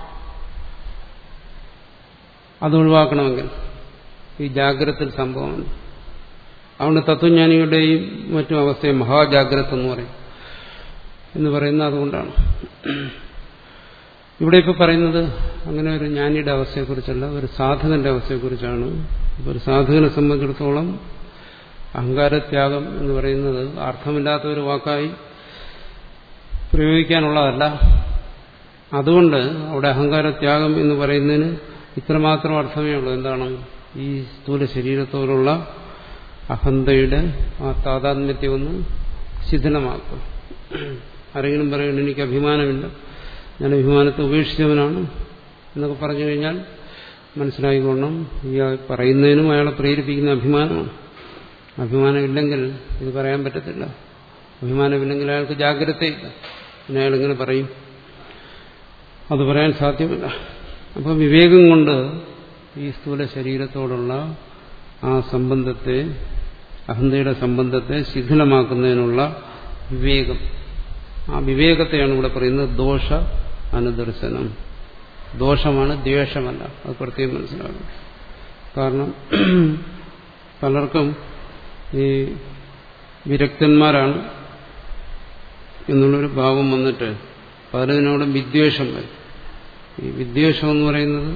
അത് ഒഴിവാക്കണമെങ്കിൽ ഈ ജാഗ്രത സംഭവമാണ് അതുകൊണ്ട് തത്വജ്ഞാനിയുടെയും മറ്റും അവസ്ഥയെ മഹാജാഗ്രത എന്ന് പറയും എന്ന് പറയുന്നത് അതുകൊണ്ടാണ് ഇവിടെ ഇപ്പോൾ പറയുന്നത് അങ്ങനെ ഒരു ജ്ഞാനിയുടെ അവസ്ഥയെക്കുറിച്ചല്ല ഒരു സാധകന്റെ അവസ്ഥയെക്കുറിച്ചാണ് ഒരു സാധകനെ സംബന്ധിച്ചിടത്തോളം അഹങ്കാരത്യാഗം എന്ന് പറയുന്നത് അർത്ഥമില്ലാത്ത ഒരു വാക്കായി പ്രയോഗിക്കാനുള്ളതല്ല അതുകൊണ്ട് അവിടെ അഹങ്കാരത്യാഗം എന്ന് പറയുന്നതിന് ഇത്രമാത്രം അർത്ഥമേ ഉള്ളൂ എന്താണ് ഈ സ്ഥൂല ശരീരത്തോടുള്ള അഹന്തയുടെ ആ താതാത്മ്യത്തെ ഒന്ന് ശിഥിലമാക്കും ആരെങ്കിലും പറയുന്നത് എനിക്ക് അഭിമാനമില്ല ഞാൻ അഭിമാനത്തെ ഉപേക്ഷിച്ചവനാണ് എന്നൊക്കെ പറഞ്ഞു കഴിഞ്ഞാൽ മനസ്സിലായിക്കൊള്ളണം ഈ പറയുന്നതിനും അയാളെ പ്രേരിപ്പിക്കുന്ന അഭിമാനമാണ് അഭിമാനമില്ലെങ്കിൽ ഇത് പറയാൻ പറ്റത്തില്ല അഭിമാനമില്ലെങ്കിൽ അയാൾക്ക് ജാഗ്രതയില്ല പിന്നെ അയാൾ ഇങ്ങനെ പറയും അത് പറയാൻ സാധ്യമല്ല അപ്പം വിവേകം കൊണ്ട് ഈ സ്ഥൂല ശരീരത്തോടുള്ള ആ സംബന്ധത്തെ അഹന്തയുടെ സംബന്ധത്തെ ശിഥിലമാക്കുന്നതിനുള്ള വിവേകം ആ വിവേകത്തെയാണ് ഇവിടെ പറയുന്നത് ദോഷ അനുദർശനം ദോഷമാണ് ദ്വേഷമല്ല അത് പ്രത്യേകം മനസ്സിലാക്കണം കാരണം പലർക്കും ഈ വിരക്തന്മാരാണ് എന്നുള്ളൊരു ഭാവം വന്നിട്ട് പലതിനോടും വിദ്വേഷം വരും ഈ വിദ്വേഷം എന്ന് പറയുന്നത്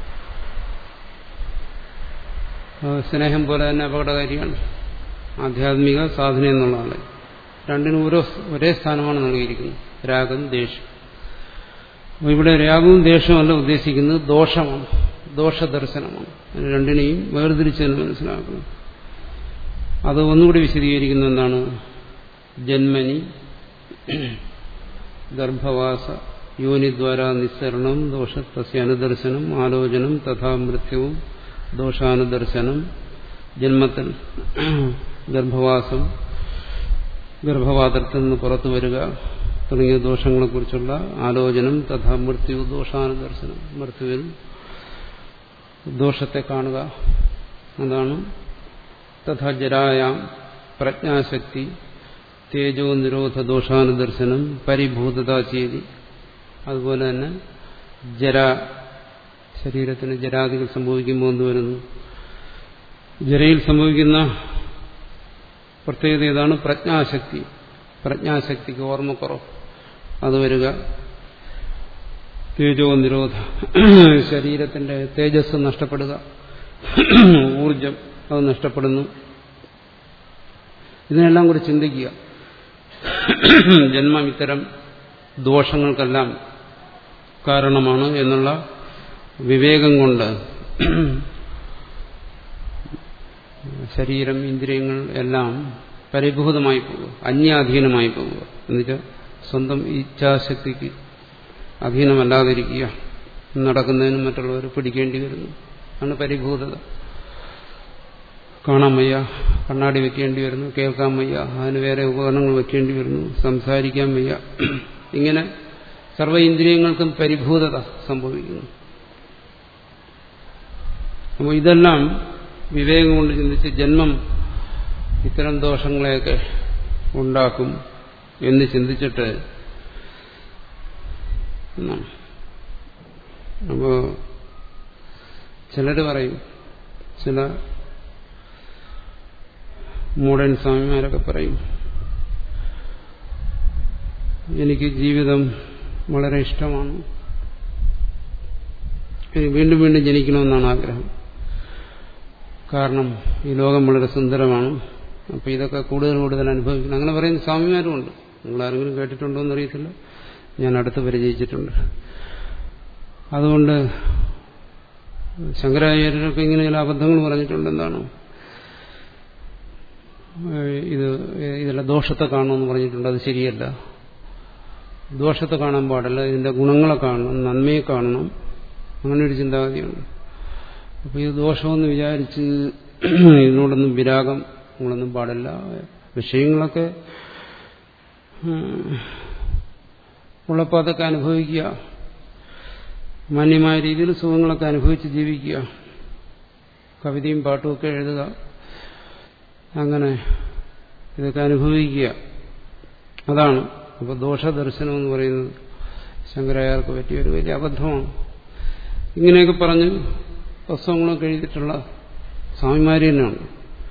സ്നേഹം പോലെ തന്നെ അപകടകാരിയാണ് ആധ്യാത്മിക സാധന എന്നുള്ളതാണ് രണ്ടിനും ഓരോ ഒരേ സ്ഥാനമാണ് നൽകിയിരിക്കുന്നത് രാഗം ദേഷ്യം അപ്പോൾ ഇവിടെ രാഗവും ദേഷ്യവുമല്ല ഉദ്ദേശിക്കുന്നത് ദോഷമാണ് ദോഷദർശനമാണ് അതിന് രണ്ടിനെയും വേർതിരിച്ച് തന്നെ മനസ്സിലാക്കണം അത് ഒന്നുകൂടി വിശദീകരിക്കുന്ന എന്താണ് ജന്മനി ഗർഭവാസ യോനിദ്വാര നിസ്സരണം ദോഷത്തസ്യ അനുദർശനം ആലോചനം തഥാ മൃത്യുവും ദോഷാനുദർശനം ജന്മത്തിൽ ഗർഭവാസം ഗർഭപാത്രത്തിൽ നിന്ന് പുറത്തു വരിക തുടങ്ങിയ ദോഷങ്ങളെക്കുറിച്ചുള്ള ആലോചനം തഥാ മൃത്യു ദോഷാനുദർശനം മൃത്യുവിൽ ദോഷത്തെ കാണുക അതാണ് തഥാ ജരായാം പ്രജ്ഞാശക്തി തേജോ നിരോധ ദോഷാനുദർശനം പരിഭൂതത ചെയ്തി അതുപോലെ തന്നെ ജര ശരീരത്തിന് ജരാദികൾ സംഭവിക്കുമ്പോൾ എന്ത് വരുന്നു ജരയിൽ സംഭവിക്കുന്ന പ്രത്യേകത ഏതാണ് പ്രജ്ഞാശക്തി പ്രജ്ഞാശക്തിക്ക് ഓർമ്മക്കുറവ് അത് വരിക തേജോ നിരോധ ശരീരത്തിന്റെ തേജസ് നഷ്ടപ്പെടുക ഊർജം അത് നഷ്ടപ്പെടുന്നു ഇതിനെല്ലാം കൂടി ചിന്തിക്കുക ജന്മം ഇത്തരം ദോഷങ്ങൾക്കെല്ലാം കാരണമാണ് എന്നുള്ള വിവേകം കൊണ്ട് ശരീരം ഇന്ദ്രിയങ്ങൾ എല്ലാം പരിഭൂതമായി പോകുക അന്യാധീനമായി പോകുക എന്നുവെച്ചാൽ സ്വന്തം ഇച്ഛാശക്തിക്ക് അധീനമല്ലാതിരിക്കുക നടക്കുന്നതിന് മറ്റുള്ളവർ പിടിക്കേണ്ടി വരുന്നു ആണ് പരിഭൂതത കാണാൻ വയ്യ കണ്ണാടി വെക്കേണ്ടി വരുന്നു കേൾക്കാൻ വയ്യ അതിന് വേറെ ഉപകരണങ്ങൾ വെക്കേണ്ടി വരുന്നു സംസാരിക്കാൻ വയ്യ ഇങ്ങനെ സർവ ഇന്ദ്രിയങ്ങൾക്കും പരിഭൂതത സംഭവിക്കുന്നു അപ്പോൾ ഇതെല്ലാം വിവേകം കൊണ്ട് ചിന്തിച്ച് ജന്മം ഇത്തരം ദോഷങ്ങളെയൊക്കെ ഉണ്ടാക്കും എന്ന് ചിന്തിച്ചിട്ട് എന്നാണ് അപ്പോ ചിലര് പറയും ചില മോഡേൺ സ്വാമിമാരൊക്കെ പറയും എനിക്ക് ജീവിതം വളരെ ഇഷ്ടമാണ് എനിക്ക് വീണ്ടും വീണ്ടും ജനിക്കണമെന്നാണ് ആഗ്രഹം കാരണം ഈ ലോകം വളരെ സുന്ദരമാണ് അപ്പോൾ ഇതൊക്കെ കൂടുതൽ കൂടുതൽ അനുഭവിക്കണം അങ്ങനെ പറയുന്ന സ്വാമിമാരുമുണ്ട് നിങ്ങൾ ആരെങ്കിലും കേട്ടിട്ടുണ്ടോ എന്നറിയത്തില്ല ഞാൻ അടുത്ത് പരിചയിച്ചിട്ടുണ്ട് അതുകൊണ്ട് ശങ്കരാചാര്യരൊക്കെ ഇങ്ങനെ ചില അബദ്ധങ്ങൾ പറഞ്ഞിട്ടുണ്ട് എന്താണ് ഇത് ഇതിലെ ദോഷത്തെ കാണണമെന്ന് പറഞ്ഞിട്ടുണ്ട് അത് ശരിയല്ല ദോഷത്തെ കാണാൻ പാടില്ല ഇതിന്റെ ഗുണങ്ങളെ കാണണം നന്മയെ കാണണം അങ്ങനെ ഒരു ചിന്താഗതിയുണ്ട് അപ്പോൾ ഇത് ദോഷമെന്ന് വിചാരിച്ച് ഇതിനോടൊന്നും വിരാഗം നമ്മളൊന്നും പാടില്ല വിഷയങ്ങളൊക്കെ ഉള്ളപ്പോൾ അതൊക്കെ അനുഭവിക്കുക മാന്യമായ രീതിയിൽ സുഖങ്ങളൊക്കെ അനുഭവിച്ച് ജീവിക്കുക കവിതയും പാട്ടുമൊക്കെ എഴുതുക അങ്ങനെ ഇതൊക്കെ അനുഭവിക്കുക അതാണ് അപ്പോൾ ദോഷദർശനം എന്ന് പറയുന്നത് ശങ്കരാചാര്യർക്ക് പറ്റിയ ഒരു വലിയ അബദ്ധമാണ് ഇങ്ങനെയൊക്കെ പറഞ്ഞ് പുസ്തകങ്ങളൊക്കെ എഴുതിയിട്ടുള്ള സ്വാമിമാർ തന്നെയാണ്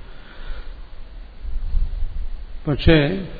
പക്ഷേ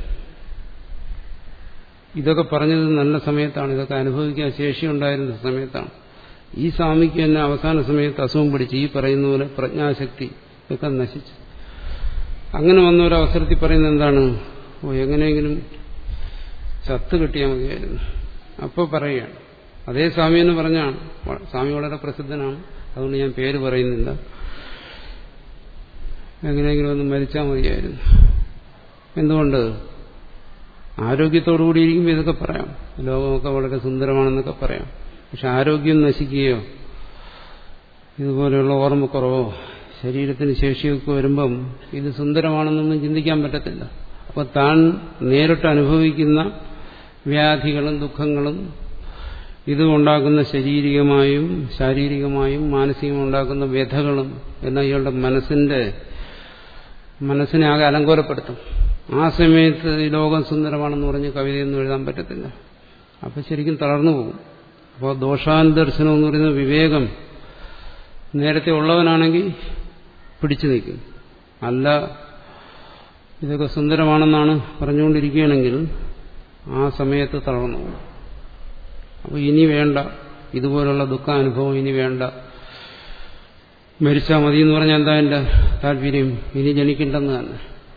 ഇതൊക്കെ പറഞ്ഞത് നല്ല സമയത്താണ് ഇതൊക്കെ അനുഭവിക്കാൻ ശേഷിയുണ്ടായിരുന്ന സമയത്താണ് ഈ സ്വാമിക്ക് തന്നെ അവസാന സമയത്ത് അസുഖം പിടിച്ച് ഈ പറയുന്ന പോലെ പ്രജ്ഞാശക്തി ഒക്കെ നശിച്ചു അങ്ങനെ വന്ന ഒരു അവസരത്തിൽ പറയുന്നത് എന്താണ് ഓ എങ്ങനെയെങ്കിലും ചത്ത് കിട്ടിയാൽ മതിയായിരുന്നു അപ്പോൾ പറയുകയാണ് അതേ സ്വാമി എന്ന് പറഞ്ഞാണ് സ്വാമി വളരെ പ്രസിദ്ധനാണ് അതുകൊണ്ട് ഞാൻ പേര് പറയുന്നില്ല എങ്ങനെയെങ്കിലും ഒന്ന് മരിച്ചാൽ മതിയായിരുന്നു എന്തുകൊണ്ട് ആരോഗ്യത്തോടു കൂടിയിരിക്കുമ്പോൾ ഇതൊക്കെ പറയാം ലോകമൊക്കെ വളരെ സുന്ദരമാണെന്നൊക്കെ പറയാം പക്ഷെ ആരോഗ്യം നശിക്കുകയോ ഇതുപോലെയുള്ള ഓർമ്മക്കുറവോ ശരീരത്തിന് ശേഷിയൊക്കെ വരുമ്പം ഇത് സുന്ദരമാണെന്നൊന്നും ചിന്തിക്കാൻ പറ്റത്തില്ല അപ്പോൾ താൻ നേരിട്ട് അനുഭവിക്കുന്ന വ്യാധികളും ദുഃഖങ്ങളും ഇത് ഉണ്ടാക്കുന്ന ശാരീരികമായും ശാരീരികമായും മാനസികമായും ഉണ്ടാക്കുന്ന വ്യഥകളും എന്ന ഇയാളുടെ മനസ്സിന്റെ മനസ്സിനെ ആകെ അലങ്കോലപ്പെടുത്തും ആ സമയത്ത് ഈ ലോകം സുന്ദരമാണെന്ന് പറഞ്ഞ് കവിതയൊന്നും എഴുതാൻ പറ്റത്തില്ല അപ്പം ശരിക്കും തളർന്നു പോകും അപ്പോൾ ദോഷാനുദർശനം എന്ന് പറയുന്ന വിവേകം നേരത്തെ ഉള്ളവനാണെങ്കിൽ പിടിച്ചു നിൽക്കും അല്ല ഇതൊക്കെ സുന്ദരമാണെന്നാണ് പറഞ്ഞുകൊണ്ടിരിക്കുകയാണെങ്കിൽ ആ സമയത്ത് തളർന്നു പോകും അപ്പോൾ ഇനി വേണ്ട ഇതുപോലുള്ള ദുഃഖാനുഭവം ഇനി വേണ്ട മരിച്ചാൽ മതി എന്ന് പറഞ്ഞാൽ എന്താ എൻ്റെ താല്പര്യം ഇനി ജനിക്കണ്ടെന്ന് തന്നെ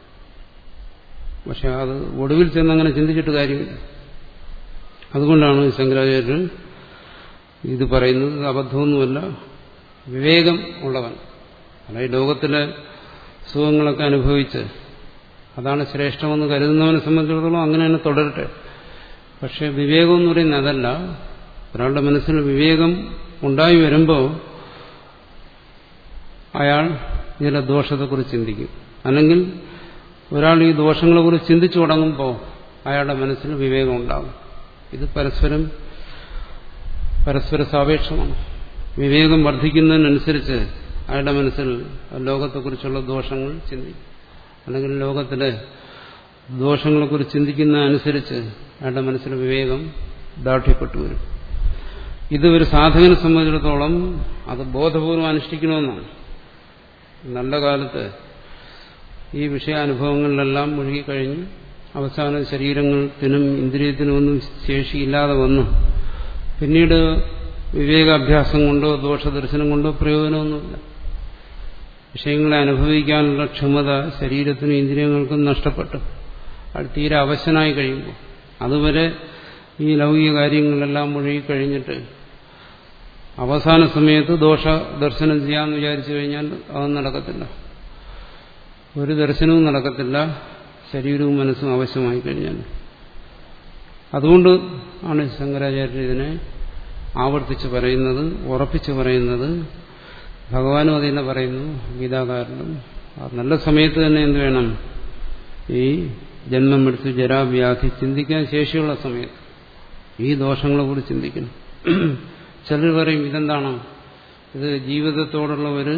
പക്ഷെ അത് ഒടുവിൽ ചെന്ന് അങ്ങനെ ചിന്തിച്ചിട്ട് കാര്യമില്ല അതുകൊണ്ടാണ് ശങ്കരാചാര്യർ ഇത് പറയുന്നത് അബദ്ധമൊന്നുമല്ല വിവേകം ഉള്ളവൻ അല്ല ഈ ലോകത്തിലെ സുഖങ്ങളൊക്കെ അനുഭവിച്ച് അതാണ് ശ്രേഷ്ഠമെന്ന് കരുതുന്നവനെ സംബന്ധിച്ചിടത്തോളം അങ്ങനെ തന്നെ തുടരട്ടെ പക്ഷെ വിവേകം എന്ന് പറയുന്നത് അതല്ല ഒരാളുടെ മനസ്സിൽ വിവേകം ഉണ്ടായി വരുമ്പോൾ അയാൾ ചില ദോഷത്തെക്കുറിച്ച് ചിന്തിക്കും അല്ലെങ്കിൽ ഒരാൾ ഈ ദോഷങ്ങളെക്കുറിച്ച് ചിന്തിച്ചു തുടങ്ങുമ്പോൾ അയാളുടെ മനസ്സിൽ വിവേകം ഉണ്ടാകും ഇത് പരസ്പരം പരസ്പര സാപേക്ഷമാണ് വിവേകം വർദ്ധിക്കുന്നതിനനുസരിച്ച് അയാളുടെ മനസ്സിൽ ലോകത്തെക്കുറിച്ചുള്ള ദോഷങ്ങൾ ചിന്തിക്കും അല്ലെങ്കിൽ ലോകത്തിലെ ദോഷങ്ങളെക്കുറിച്ച് ചിന്തിക്കുന്നതനുസരിച്ച് അയാളുടെ മനസ്സിൽ വിവേകം ദാഠ്യപ്പെട്ടു വരും ഇത് ഒരു സാധകനെ സംബന്ധിച്ചിടത്തോളം അത് ബോധപൂർവം അനുഷ്ഠിക്കണമെന്നാണ് നല്ല കാലത്ത് ഈ വിഷയാനുഭവങ്ങളിലെല്ലാം മുഴുകിക്കഴിഞ്ഞ് അവസാനം ശരീരത്തിനും ഇന്ദ്രിയത്തിനും ഒന്നും ശേഷിയില്ലാതെ വന്നു പിന്നീട് വിവേകാഭ്യാസം കൊണ്ടോ ദോഷദർശനം കൊണ്ടോ പ്രയോജനമൊന്നുമില്ല വിഷയങ്ങളെ അനുഭവിക്കാനുള്ള ക്ഷമത ശരീരത്തിനും ഇന്ദ്രിയങ്ങൾക്കും നഷ്ടപ്പെട്ടു അത് തീരെ അവശനായി കഴിയുമ്പോൾ അതുവരെ ഈ ലൗകിക കാര്യങ്ങളെല്ലാം മുഴുകിക്കഴിഞ്ഞിട്ട് അവസാന സമയത്ത് ദോഷ ദർശനം ചെയ്യാമെന്ന് വിചാരിച്ചു കഴിഞ്ഞാൽ അതൊന്നും നടക്കത്തില്ല ഒരു ദർശനവും നടക്കത്തില്ല ശരീരവും മനസ്സും ആവശ്യമായി കഴിഞ്ഞാൽ അതുകൊണ്ട് ആണ് ശങ്കരാചാര്യർ ഇതിനെ ആവർത്തിച്ച് പറയുന്നത് ഉറപ്പിച്ച് പറയുന്നത് ഭഗവാനും അത് തന്നെ പറയുന്നു ഗീതാകാരനും നല്ല സമയത്ത് തന്നെ എന്ത് വേണം ഈ ജന്മം എടുത്ത് ജരാവ്യാധി ചിന്തിക്കാൻ ശേഷിയുള്ള സമയത്ത് ഈ ദോഷങ്ങളെ കൂടി ചിന്തിക്കണം ചിലർ പറയും ഇതെന്താണ് ഇത് ജീവിതത്തോടുള്ള ഒരു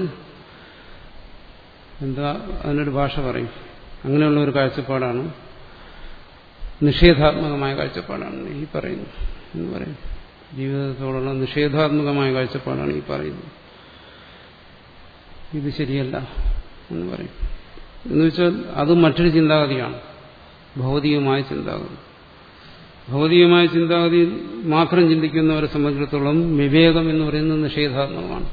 എന്താ അതിനൊരു ഭാഷ പറയും അങ്ങനെയുള്ള ഒരു കാഴ്ചപ്പാടാണ് നിഷേധാത്മകമായ കാഴ്ചപ്പാടാണ് ഈ പറയുന്നത് എന്ന് പറയും ജീവിതത്തോടുള്ള നിഷേധാത്മകമായ കാഴ്ചപ്പാടാണ് ഈ പറയുന്നത് ഇത് ശരിയല്ല എന്ന് പറയും എന്ന് വെച്ചാൽ അത് മറ്റൊരു ചിന്താഗതിയാണ് ഭൗതികമായ ചിന്താഗതി ഭൗതികമായ ചിന്താഗതി മാത്രം ചിന്തിക്കുന്നവരെ സംബന്ധിച്ചിടത്തോളം വിവേകം എന്ന് പറയുന്നത് നിഷേധാത്മകമാണ്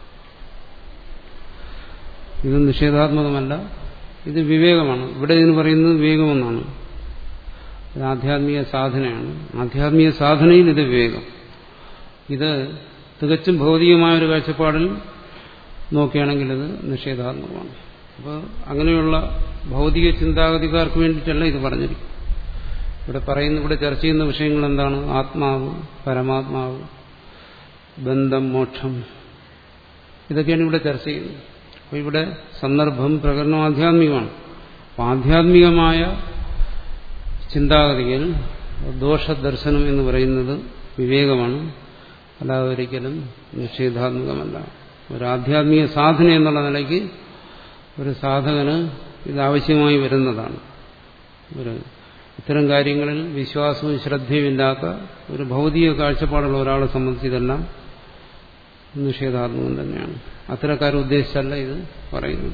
ഇത് നിഷേധാത്മകമല്ല ഇത് വിവേകമാണ് ഇവിടെ ഇതിന് പറയുന്നത് വിവേകമെന്നാണ് ഇത് ആധ്യാത്മിക സാധനയാണ് ആധ്യാത്മിക സാധനയിൽ ഇത് വിവേകം ഇത് തികച്ചും ഭൗതികമായ ഒരു കാഴ്ചപ്പാടിൽ നോക്കുകയാണെങ്കിൽ ഇത് നിഷേധാത്മകമാണ് അപ്പോൾ അങ്ങനെയുള്ള ഭൗതിക ചിന്താഗതിക്കാർക്ക് വേണ്ടിയിട്ടല്ല ഇത് പറഞ്ഞിരിക്കും ഇവിടെ പറയുന്ന ഇവിടെ ചർച്ച ചെയ്യുന്ന വിഷയങ്ങൾ എന്താണ് ആത്മാവ് പരമാത്മാവ് ബന്ധം മോക്ഷം ഇതൊക്കെയാണ് ഇവിടെ ചർച്ച ചെയ്യുന്നത് അപ്പോൾ ഇവിടെ സന്ദർഭം പ്രകടനം ആധ്യാത്മികമാണ് അപ്പോൾ ആധ്യാത്മികമായ ചിന്താഗതിയിൽ ദോഷദർശനം എന്ന് പറയുന്നത് വിവേകമാണ് അല്ലാതെ ഒരിക്കലും നിഷേധാത്മകമല്ല ഒരു ആധ്യാത്മിക സാധന എന്നുള്ള നിലയ്ക്ക് ഒരു സാധകന് ഇത് ആവശ്യമായി വരുന്നതാണ് ഒരു ഇത്തരം കാര്യങ്ങളിൽ വിശ്വാസവും ശ്രദ്ധയുമില്ലാത്ത ഒരു ഭൗതിക കാഴ്ചപ്പാടുള്ള ഒരാളെ സംബന്ധിച്ച് ഇതെല്ലാം നിഷേധാത്മകം തന്നെയാണ് അത്തരക്കാർ ഉദ്ദേശിച്ചല്ല ഇത് പറയുന്നത്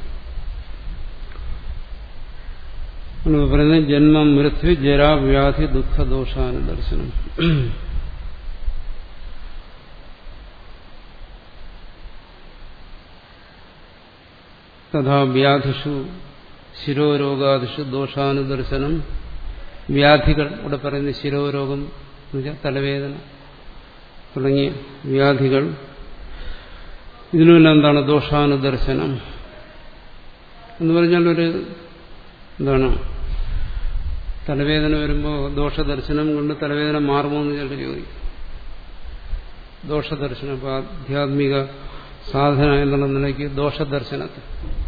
പറയുന്നത് ജന്മം മൃത്യു ജരാവ്യാധി ദുഃഖദോഷാനുദർശനം തഥാ വ്യാധിഷു ശിരോരോഗാദിഷു ദോഷാനുദർശനം വ്യാധികൾ ഇവിടെ പറയുന്ന ശിരോരോഗം എന്നുവെച്ചാൽ തലവേദന തുടങ്ങിയ വ്യാധികൾ ഇതിനുമെല്ലാം എന്താണ് ദോഷാനുദർശനം എന്ന് പറഞ്ഞാൽ ഒരു എന്താണ് തലവേദന വരുമ്പോൾ ദോഷദർശനം കൊണ്ട് തലവേദന മാറുമോ എന്ന് ചിലർ ചോദിക്കും ദോഷദർശനം അപ്പോൾ ആധ്യാത്മിക സാധന എന്നുള്ള നിലയ്ക്ക് ദോഷദർശനത്തെ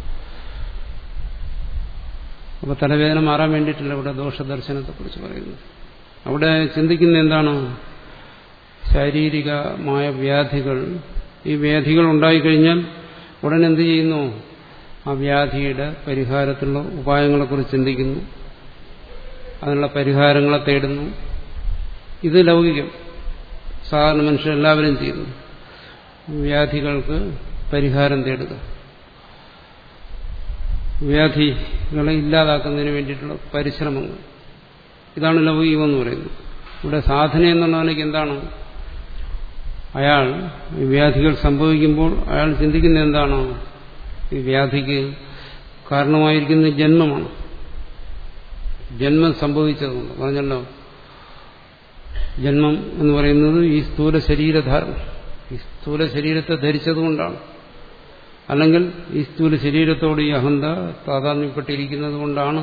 അപ്പോൾ തലവേദന മാറാൻ വേണ്ടിയിട്ടല്ല ഇവിടെ ദോഷദർശനത്തെക്കുറിച്ച് പറയുന്നത് അവിടെ ചിന്തിക്കുന്ന എന്താണ് ശാരീരികമായ വ്യാധികൾ ഈ വ്യാധികൾ ഉണ്ടായിക്കഴിഞ്ഞാൽ ഉടൻ എന്ത് ചെയ്യുന്നു ആ വ്യാധിയുടെ പരിഹാരത്തിലുള്ള ഉപായങ്ങളെക്കുറിച്ച് ചിന്തിക്കുന്നു അതിനുള്ള പരിഹാരങ്ങളെ തേടുന്നു ഇത് ലൗകികം സാധാരണ മനുഷ്യരെല്ലാവരും ചെയ്യുന്നു വ്യാധികൾക്ക് പരിഹാരം തേടുക വ്യാധികളെ ഇല്ലാതാക്കുന്നതിന് വേണ്ടിയിട്ടുള്ള പരിശ്രമങ്ങൾ ഇതാണ് ലൗകികം എന്ന് പറയുന്നത് ഇവിടെ സാധന എന്നുള്ളതിലേക്ക് എന്താണ് അയാൾ ഈ വ്യാധികൾ സംഭവിക്കുമ്പോൾ അയാൾ ചിന്തിക്കുന്ന എന്താണ് ഈ വ്യാധിക്ക് കാരണമായിരിക്കുന്ന ജന്മമാണ് ജന്മം സംഭവിച്ചതുകൊണ്ട് പറഞ്ഞല്ലോ ജന്മം എന്ന് പറയുന്നത് ഈ സ്ഥൂല ശരീരധാരണം ഈ സ്ഥൂല ശരീരത്തെ ധരിച്ചതുകൊണ്ടാണ് അല്ലെങ്കിൽ ഈ സ്ഥൂല ശരീരത്തോട് ഈ അഹന്ത താതാത്മ്യപ്പെട്ടിരിക്കുന്നത് കൊണ്ടാണ്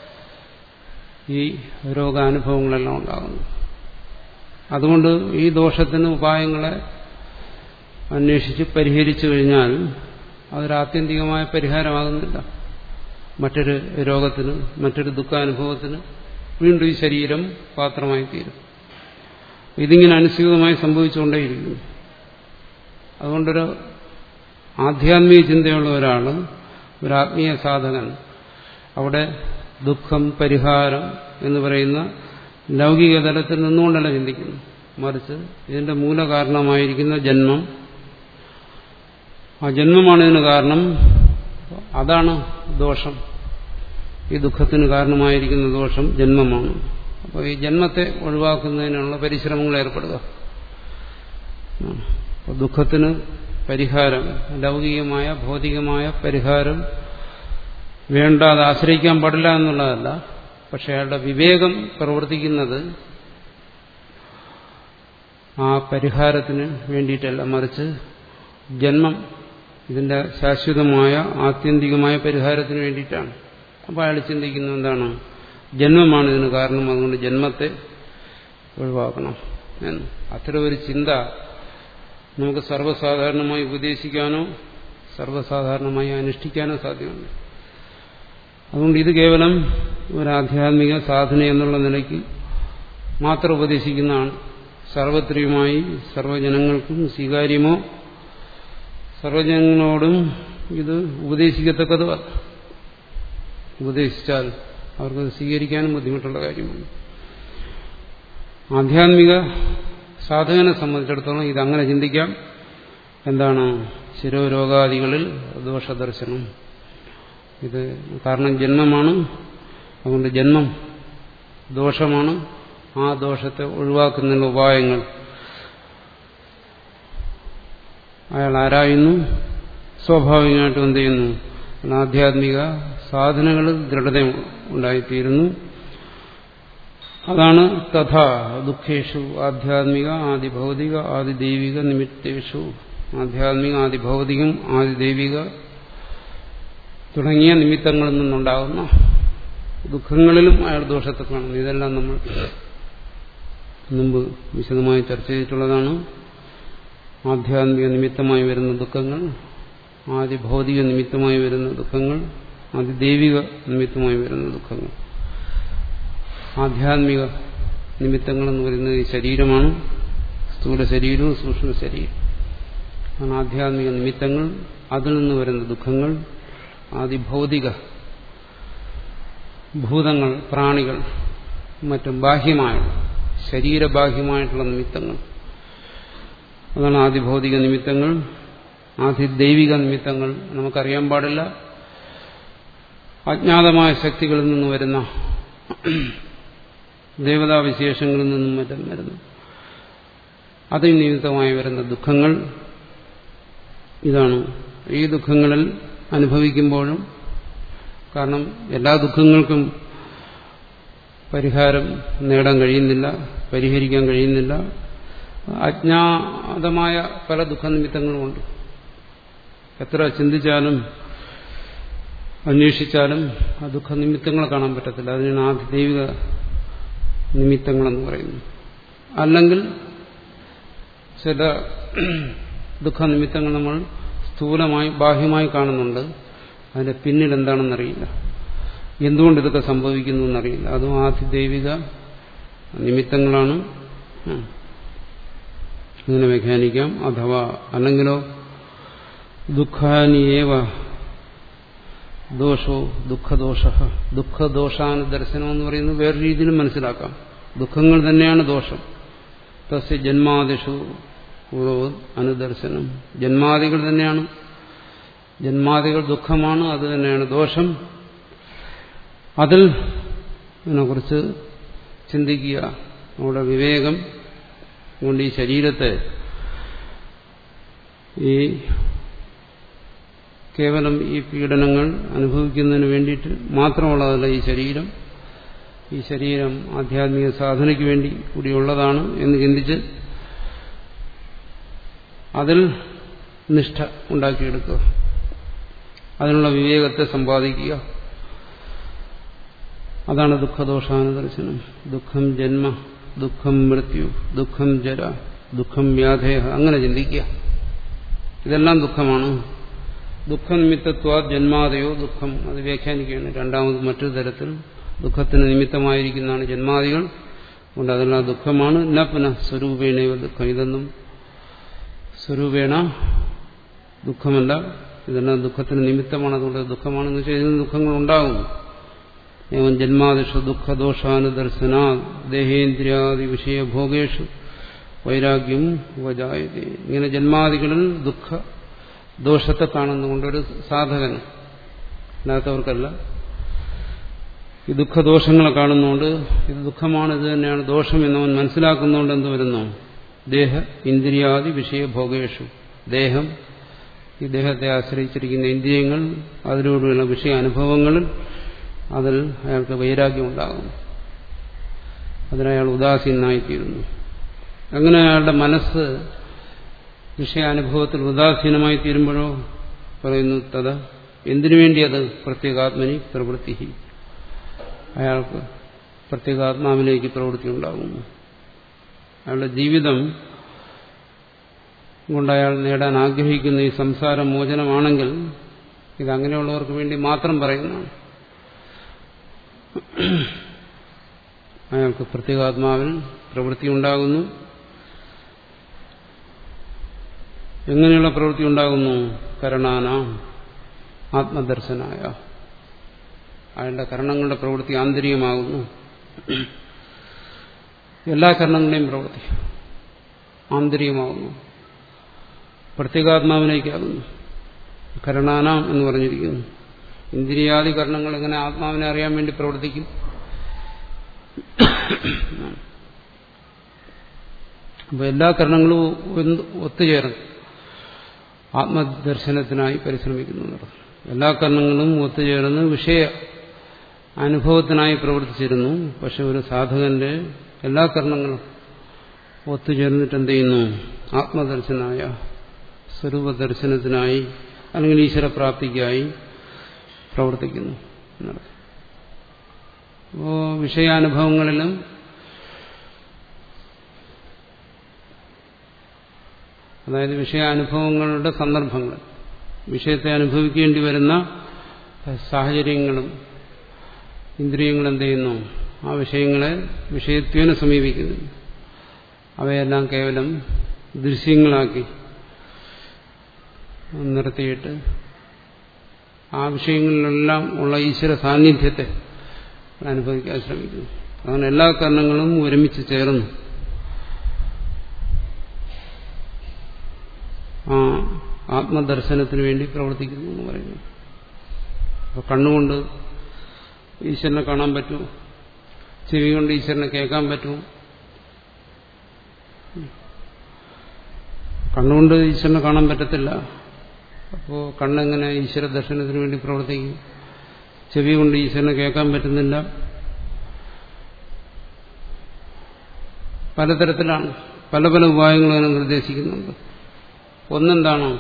ഈ രോഗാനുഭവങ്ങളെല്ലാം ഉണ്ടാകുന്നത് അതുകൊണ്ട് ഈ ദോഷത്തിന് ഉപായങ്ങളെ അന്വേഷിച്ച് പരിഹരിച്ചു കഴിഞ്ഞാൽ അതൊരാത്യന്തികമായ പരിഹാരമാകുന്നില്ല മറ്റൊരു രോഗത്തിന് മറ്റൊരു ദുഃഖാനുഭവത്തിന് വീണ്ടും ഈ ശരീരം പാത്രമായി തീരും ഇതിങ്ങനെ അനുസൃതമായി സംഭവിച്ചുകൊണ്ടേയിരിക്കുന്നു അതുകൊണ്ടൊരു ആധ്യാത്മിക ചിന്തയുള്ള ഒരാൾ ഒരു ആത്മീയ സാധകൻ അവിടെ ദുഃഖം പരിഹാരം എന്ന് പറയുന്ന ലൗകിക തലത്തിൽ നിന്നുകൊണ്ടല്ല ചിന്തിക്കുന്നു മറിച്ച് ഇതിന്റെ മൂലകാരണമായിരിക്കുന്ന ജന്മം ആ ജന്മമാണ് ഇതിന് കാരണം അതാണ് ദോഷം ഈ ദുഃഖത്തിന് കാരണമായിരിക്കുന്ന ദോഷം ജന്മമാണ് അപ്പോൾ ഈ ജന്മത്തെ ഒഴിവാക്കുന്നതിനുള്ള പരിശ്രമങ്ങൾ ഏർപ്പെടുക അപ്പോൾ ദുഃഖത്തിന് പരിഹാരം ലൗകികമായ ഭൗതികമായ പരിഹാരം വേണ്ട അത് ആശ്രയിക്കാൻ പാടില്ല എന്നുള്ളതല്ല പക്ഷെ അയാളുടെ വിവേകം പ്രവർത്തിക്കുന്നത് ആ പരിഹാരത്തിന് വേണ്ടിയിട്ടല്ല മറിച്ച് ജന്മം ഇതിന്റെ ശാശ്വതമായ ആത്യന്തികമായ പരിഹാരത്തിന് വേണ്ടിയിട്ടാണ് അപ്പോൾ അയാൾ ചിന്തിക്കുന്നത് എന്താണ് ജന്മമാണ് ഇതിന് കാരണം അതുകൊണ്ട് ജന്മത്തെ ഒഴിവാക്കണം എന്ന് അത്തരം ഒരു ചിന്ത നമുക്ക് സർവ്വസാധാരണമായി ഉപദേശിക്കാനോ സർവ്വസാധാരണമായി അനുഷ്ഠിക്കാനോ സാധ്യമല്ല അതുകൊണ്ട് ഇത് കേവലം ഒരു ആധ്യാത്മിക സാധന എന്നുള്ള നിലയ്ക്ക് മാത്രം ഉപദേശിക്കുന്നതാണ് സർവത്രിയുമായി സർവ്വജനങ്ങൾക്കും സ്വീകാര്യമോ സർവജനങ്ങളോടും ഇത് ഉപദേശിക്കത്തക്കതോ ഉപദേശിച്ചാൽ അവർക്കത് സ്വീകരിക്കാനും ബുദ്ധിമുട്ടുള്ള കാര്യമാണ് ആധ്യാത്മിക സാധകനെ സംബന്ധിച്ചിടത്തോളം ഇതങ്ങനെ ചിന്തിക്കാം എന്താണ് ശിരോരോഗാദികളിൽ ദോഷദർശനം ഇത് കാരണം ജന്മമാണ് അതുകൊണ്ട് ജന്മം ദോഷമാണ് ആ ദോഷത്തെ ഒഴിവാക്കുന്നതിനുള്ള ഉപായങ്ങൾ അയാൾ ആരായുന്നു സ്വാഭാവികമായിട്ടും എന്ത് ചെയ്യുന്നു ആധ്യാത്മിക സാധനങ്ങളിൽ ദൃഢത ഉണ്ടായിത്തീരുന്നു അതാണ് തഥാ ദുഃഖേഷു ആധ്യാത്മിക ആദിഭൗതിക ആദിദൈവിക നിമിത്തേഷു ആധ്യാത്മിക ആദിഭൗതികം ആദിദൈവിക തുടങ്ങിയ നിമിത്തങ്ങളിൽ നിന്നുണ്ടാകുന്ന ദുഃഖങ്ങളിലും അയാൾ ദോഷത്തെ കാണുന്നു ഇതെല്ലാം നമ്മൾ മുമ്പ് വിശദമായി ചർച്ച ചെയ്തിട്ടുള്ളതാണ് ആധ്യാത്മിക നിമിത്തമായി വരുന്ന ദുഃഖങ്ങൾ ആദ്യ ഭൗതിക നിമിത്തമായി വരുന്ന ദുഃഖങ്ങൾ ആദ്യ ദൈവിക നിമിത്തമായി വരുന്ന ദുഃഖങ്ങൾ ആധ്യാത്മിക നിമിത്തങ്ങൾ എന്ന് പറയുന്നത് ഈ ശരീരമാണ് സ്ഥൂല ശരീരവും സൂക്ഷ്മ ശരീരം ആണ് ആധ്യാത്മിക നിമിത്തങ്ങൾ അതിൽ നിന്ന് വരുന്ന ദുഃഖങ്ങൾ ആദിഭൗതിക ഭൂതങ്ങൾ പ്രാണികൾ മറ്റും ബാഹ്യമായ ശരീരബാഹ്യമായിട്ടുള്ള നിമിത്തങ്ങൾ അതാണ് ആദിഭൗതിക നിമിത്തങ്ങൾ ആദിദൈവിക നിമിത്തങ്ങൾ നമുക്കറിയാൻ പാടില്ല അജ്ഞാതമായ ശക്തികളിൽ നിന്ന് വരുന്ന ദേവതാവിശേഷങ്ങളിൽ നിന്നും മറ്റും വരുന്നു അതിൽ നിമിത്തമായി വരുന്ന ദുഃഖങ്ങൾ ഇതാണ് ഈ ദുഃഖങ്ങളിൽ അനുഭവിക്കുമ്പോഴും കാരണം എല്ലാ ദുഃഖങ്ങൾക്കും പരിഹാരം നേടാൻ കഴിയുന്നില്ല പരിഹരിക്കാൻ കഴിയുന്നില്ല അജ്ഞാതമായ പല ദുഃഖനിമിത്തങ്ങളുമുണ്ട് എത്ര ചിന്തിച്ചാലും അന്വേഷിച്ചാലും ആ ദുഃഖനിമിത്തങ്ങളെ കാണാൻ പറ്റത്തില്ല അതിനാണ് ആദിദൈവിക നിമിത്തങ്ങളെന്ന് പറയുന്നത് അല്ലെങ്കിൽ ചില ദുഃഖനിമിത്തങ്ങൾ നമ്മൾ സ്ഥൂലമായി ബാഹ്യമായി കാണുന്നുണ്ട് അതിന്റെ പിന്നിൽ എന്താണെന്നറിയില്ല എന്തുകൊണ്ട് ഇതൊക്കെ സംഭവിക്കുന്നു എന്നറിയില്ല അതും ആദിദൈവിക നിമിത്തങ്ങളാണ് ഇങ്ങനെ വ്യാഖ്യാനിക്കാം അഥവാ അല്ലെങ്കിലോ ദുഃഖാനിയേവ ദോഷോ ദുഃഖദോഷ ദുഃഖദോഷാനുദർശനം എന്ന് പറയുന്നത് വേറെ രീതിയിലും മനസ്സിലാക്കാം ദുഃഖങ്ങൾ തന്നെയാണ് ദോഷം തസ്യ ജന്മാദിഷു പൂർവ്വ അനുദർശനം ജന്മാദികൾ തന്നെയാണ് ജന്മാദികൾ ദുഃഖമാണ് അത് തന്നെയാണ് ദോഷം അതിൽ ഇതിനെക്കുറിച്ച് ചിന്തിക്കുക നമ്മുടെ വിവേകം കൊണ്ട് ഈ ശരീരത്തെ ഈ കേവലം ഈ പീഡനങ്ങൾ അനുഭവിക്കുന്നതിന് വേണ്ടിയിട്ട് മാത്രമുള്ളതല്ല ഈ ശരീരം ഈ ശരീരം ആധ്യാത്മിക സാധനയ്ക്ക് വേണ്ടി കൂടിയുള്ളതാണ് എന്ന് ചിന്തിച്ച് അതിൽ നിഷ്ഠ ഉണ്ടാക്കിയെടുക്കുക അതിനുള്ള വിവേകത്തെ സമ്പാദിക്കുക അതാണ് ദുഃഖദോഷാനുദർശനം ദുഃഖം ജന്മ ദുഃഖം മൃത്യു ദുഃഖം ജര ദുഃഖം വ്യാധേയ അങ്ങനെ ചിന്തിക്കുക ഇതെല്ലാം ദുഃഖമാണ് ദുഃഖനിമിത്തത്വ ജന്മാതയോ ദുഃഖം അത് വ്യാഖ്യാനിക്കുകയാണ് രണ്ടാമത് മറ്റൊരു തരത്തിൽ ദുഃഖത്തിന് നിമിത്തമായിരിക്കുന്നതാണ് ജന്മാദികൾ അതുകൊണ്ട് അതെല്ലാം ദുഃഖമാണ് ന പുനഃ സ്വരൂപേണയോ ദുഃഖം ഇതൊന്നും സ്വരൂപേണ ദുഃഖമല്ല ഇതെല്ലാം ദുഃഖത്തിന് നിമിത്തമാണ് അതുകൊണ്ട് ദുഃഖമാണെന്ന് വെച്ചാൽ ഇതിന് ദുഃഖങ്ങൾ ഉണ്ടാകുന്നു ഏവം ജന്മാദിഷു ദുഃഖദോഷാനുദർശനാ ദേഹേന്ദ്രിയാദി വിഷയഭോഗേഷു വൈരാഗ്യം ഉപജായതേ ഇങ്ങനെ ജന്മാദികളിൽ ദുഃഖ ദോഷത്തെ കാണുന്നുകൊണ്ടൊരു സാധകൻ അല്ലാത്തവർക്കല്ല ഈ ദുഃഖദോഷങ്ങളെ കാണുന്നുകൊണ്ട് ഇത് ദുഃഖമാണ് ഇത് തന്നെയാണ് ദോഷം എന്നവൻ മനസ്സിലാക്കുന്നതുകൊണ്ട് എന്ത് വരുന്നു ദേഹ ഇന്ദ്രിയാദി വിഷയഭോഗേഷു ദേഹം ഈ ദേഹത്തെ ആശ്രയിച്ചിരിക്കുന്ന ഇന്ദ്രിയങ്ങൾ അതിലൂടെയുള്ള വിഷയ അനുഭവങ്ങളിൽ അതിൽ അയാൾക്ക് വൈരാഗ്യം ഉണ്ടാകും അതിനയാൾ ഉദാസീനായിത്തീരുന്നു അങ്ങനെ അയാളുടെ മനസ്സ് വിഷയാനുഭവത്തിൽ ഉദാസീനമായി തീരുമ്പോഴോ പറയുന്നു തഥ എന്തിനു വേണ്ടി അത് പ്രത്യേകാത്മനി പ്രവൃത്തി അയാൾക്ക് പ്രത്യേകാത്മാവിലേക്ക് പ്രവൃത്തി ഉണ്ടാകുന്നു അയാളുടെ ജീവിതം കൊണ്ട് അയാൾ നേടാൻ ആഗ്രഹിക്കുന്ന ഈ സംസാര മോചനമാണെങ്കിൽ ഇത് അങ്ങനെയുള്ളവർക്ക് വേണ്ടി മാത്രം പറയുന്നതാണ് അയാൾക്ക് പ്രത്യേകാത്മാവിൽ പ്രവൃത്തി ഉണ്ടാകുന്നു എങ്ങനെയുള്ള പ്രവൃത്തി ഉണ്ടാകുന്നു കരണാന ആത്മദർശനായ അയാളുടെ കരണങ്ങളുടെ പ്രവൃത്തി ആന്തരികമാകുന്നു എല്ലാ കരണങ്ങളുടെയും പ്രവൃത്തി ആന്തരികമാകുന്നു പ്രത്യേകാത്മാവിലേക്കാകുന്നു കരണാനാം എന്ന് പറഞ്ഞിരിക്കുന്നു ഇന്ദ്രിയാദി കരണങ്ങൾ എങ്ങനെ ആത്മാവിനെ അറിയാൻ വേണ്ടി പ്രവർത്തിക്കും അപ്പോൾ എല്ലാ കരണങ്ങളും ഒത്തുചേർന്ന് ആത്മദർശനത്തിനായി പരിശ്രമിക്കുന്നു എല്ലാ കർണങ്ങളും ഒത്തുചേർന്ന് വിഷയ അനുഭവത്തിനായി പ്രവർത്തിച്ചിരുന്നു പക്ഷെ ഒരു സാധകന്റെ എല്ലാ കർണങ്ങളും ഒത്തുചേർന്നിട്ട് എന്ത് ചെയ്യുന്നു ആത്മദർശനായ സ്വരൂപദർശനത്തിനായി അല്ലെങ്കിൽ ഈശ്വരപ്രാപ്തിക്കായി പ്രവർത്തിക്കുന്നു എന്നർത്ഥം അപ്പോ വിഷയാനുഭവങ്ങളിലും അതായത് വിഷയാനുഭവങ്ങളുടെ സന്ദർഭങ്ങൾ വിഷയത്തെ അനുഭവിക്കേണ്ടി വരുന്ന സാഹചര്യങ്ങളും ഇന്ദ്രിയങ്ങൾ എന്ത് ചെയ്യുന്നു ആ വിഷയങ്ങളെ വിഷയത്വേന സമീപിക്കുന്നു അവയെല്ലാം കേവലം ദൃശ്യങ്ങളാക്കി നിർത്തിയിട്ട് ആ വിഷയങ്ങളിലെല്ലാം ഉള്ള ഈശ്വര സാന്നിധ്യത്തെ അനുഭവിക്കാൻ ശ്രമിക്കുന്നു അങ്ങനെ എല്ലാ കാരണങ്ങളും ഒരുമിച്ച് ചേർന്നു ആ ആത്മദർശനത്തിന് വേണ്ടി പ്രവർത്തിക്കുന്നു എന്ന് പറയുന്നു അപ്പൊ കണ്ണുകൊണ്ട് ഈശ്വരനെ കാണാൻ പറ്റുമോ ചെവി കൊണ്ട് ഈശ്വരനെ കേൾക്കാൻ പറ്റുമോ കണ്ണുകൊണ്ട് ഈശ്വരനെ കാണാൻ പറ്റത്തില്ല അപ്പോൾ കണ്ണെങ്ങനെ ഈശ്വര ദർശനത്തിന് വേണ്ടി പ്രവർത്തിക്കും ചെവി കൊണ്ട് ഈശ്വരനെ കേൾക്കാൻ പറ്റുന്നില്ല പലതരത്തിലാണ് പല പല ഉപായങ്ങളും അതിനെ നിർദ്ദേശിക്കുന്നുണ്ട് ഒന്നെന്താണ്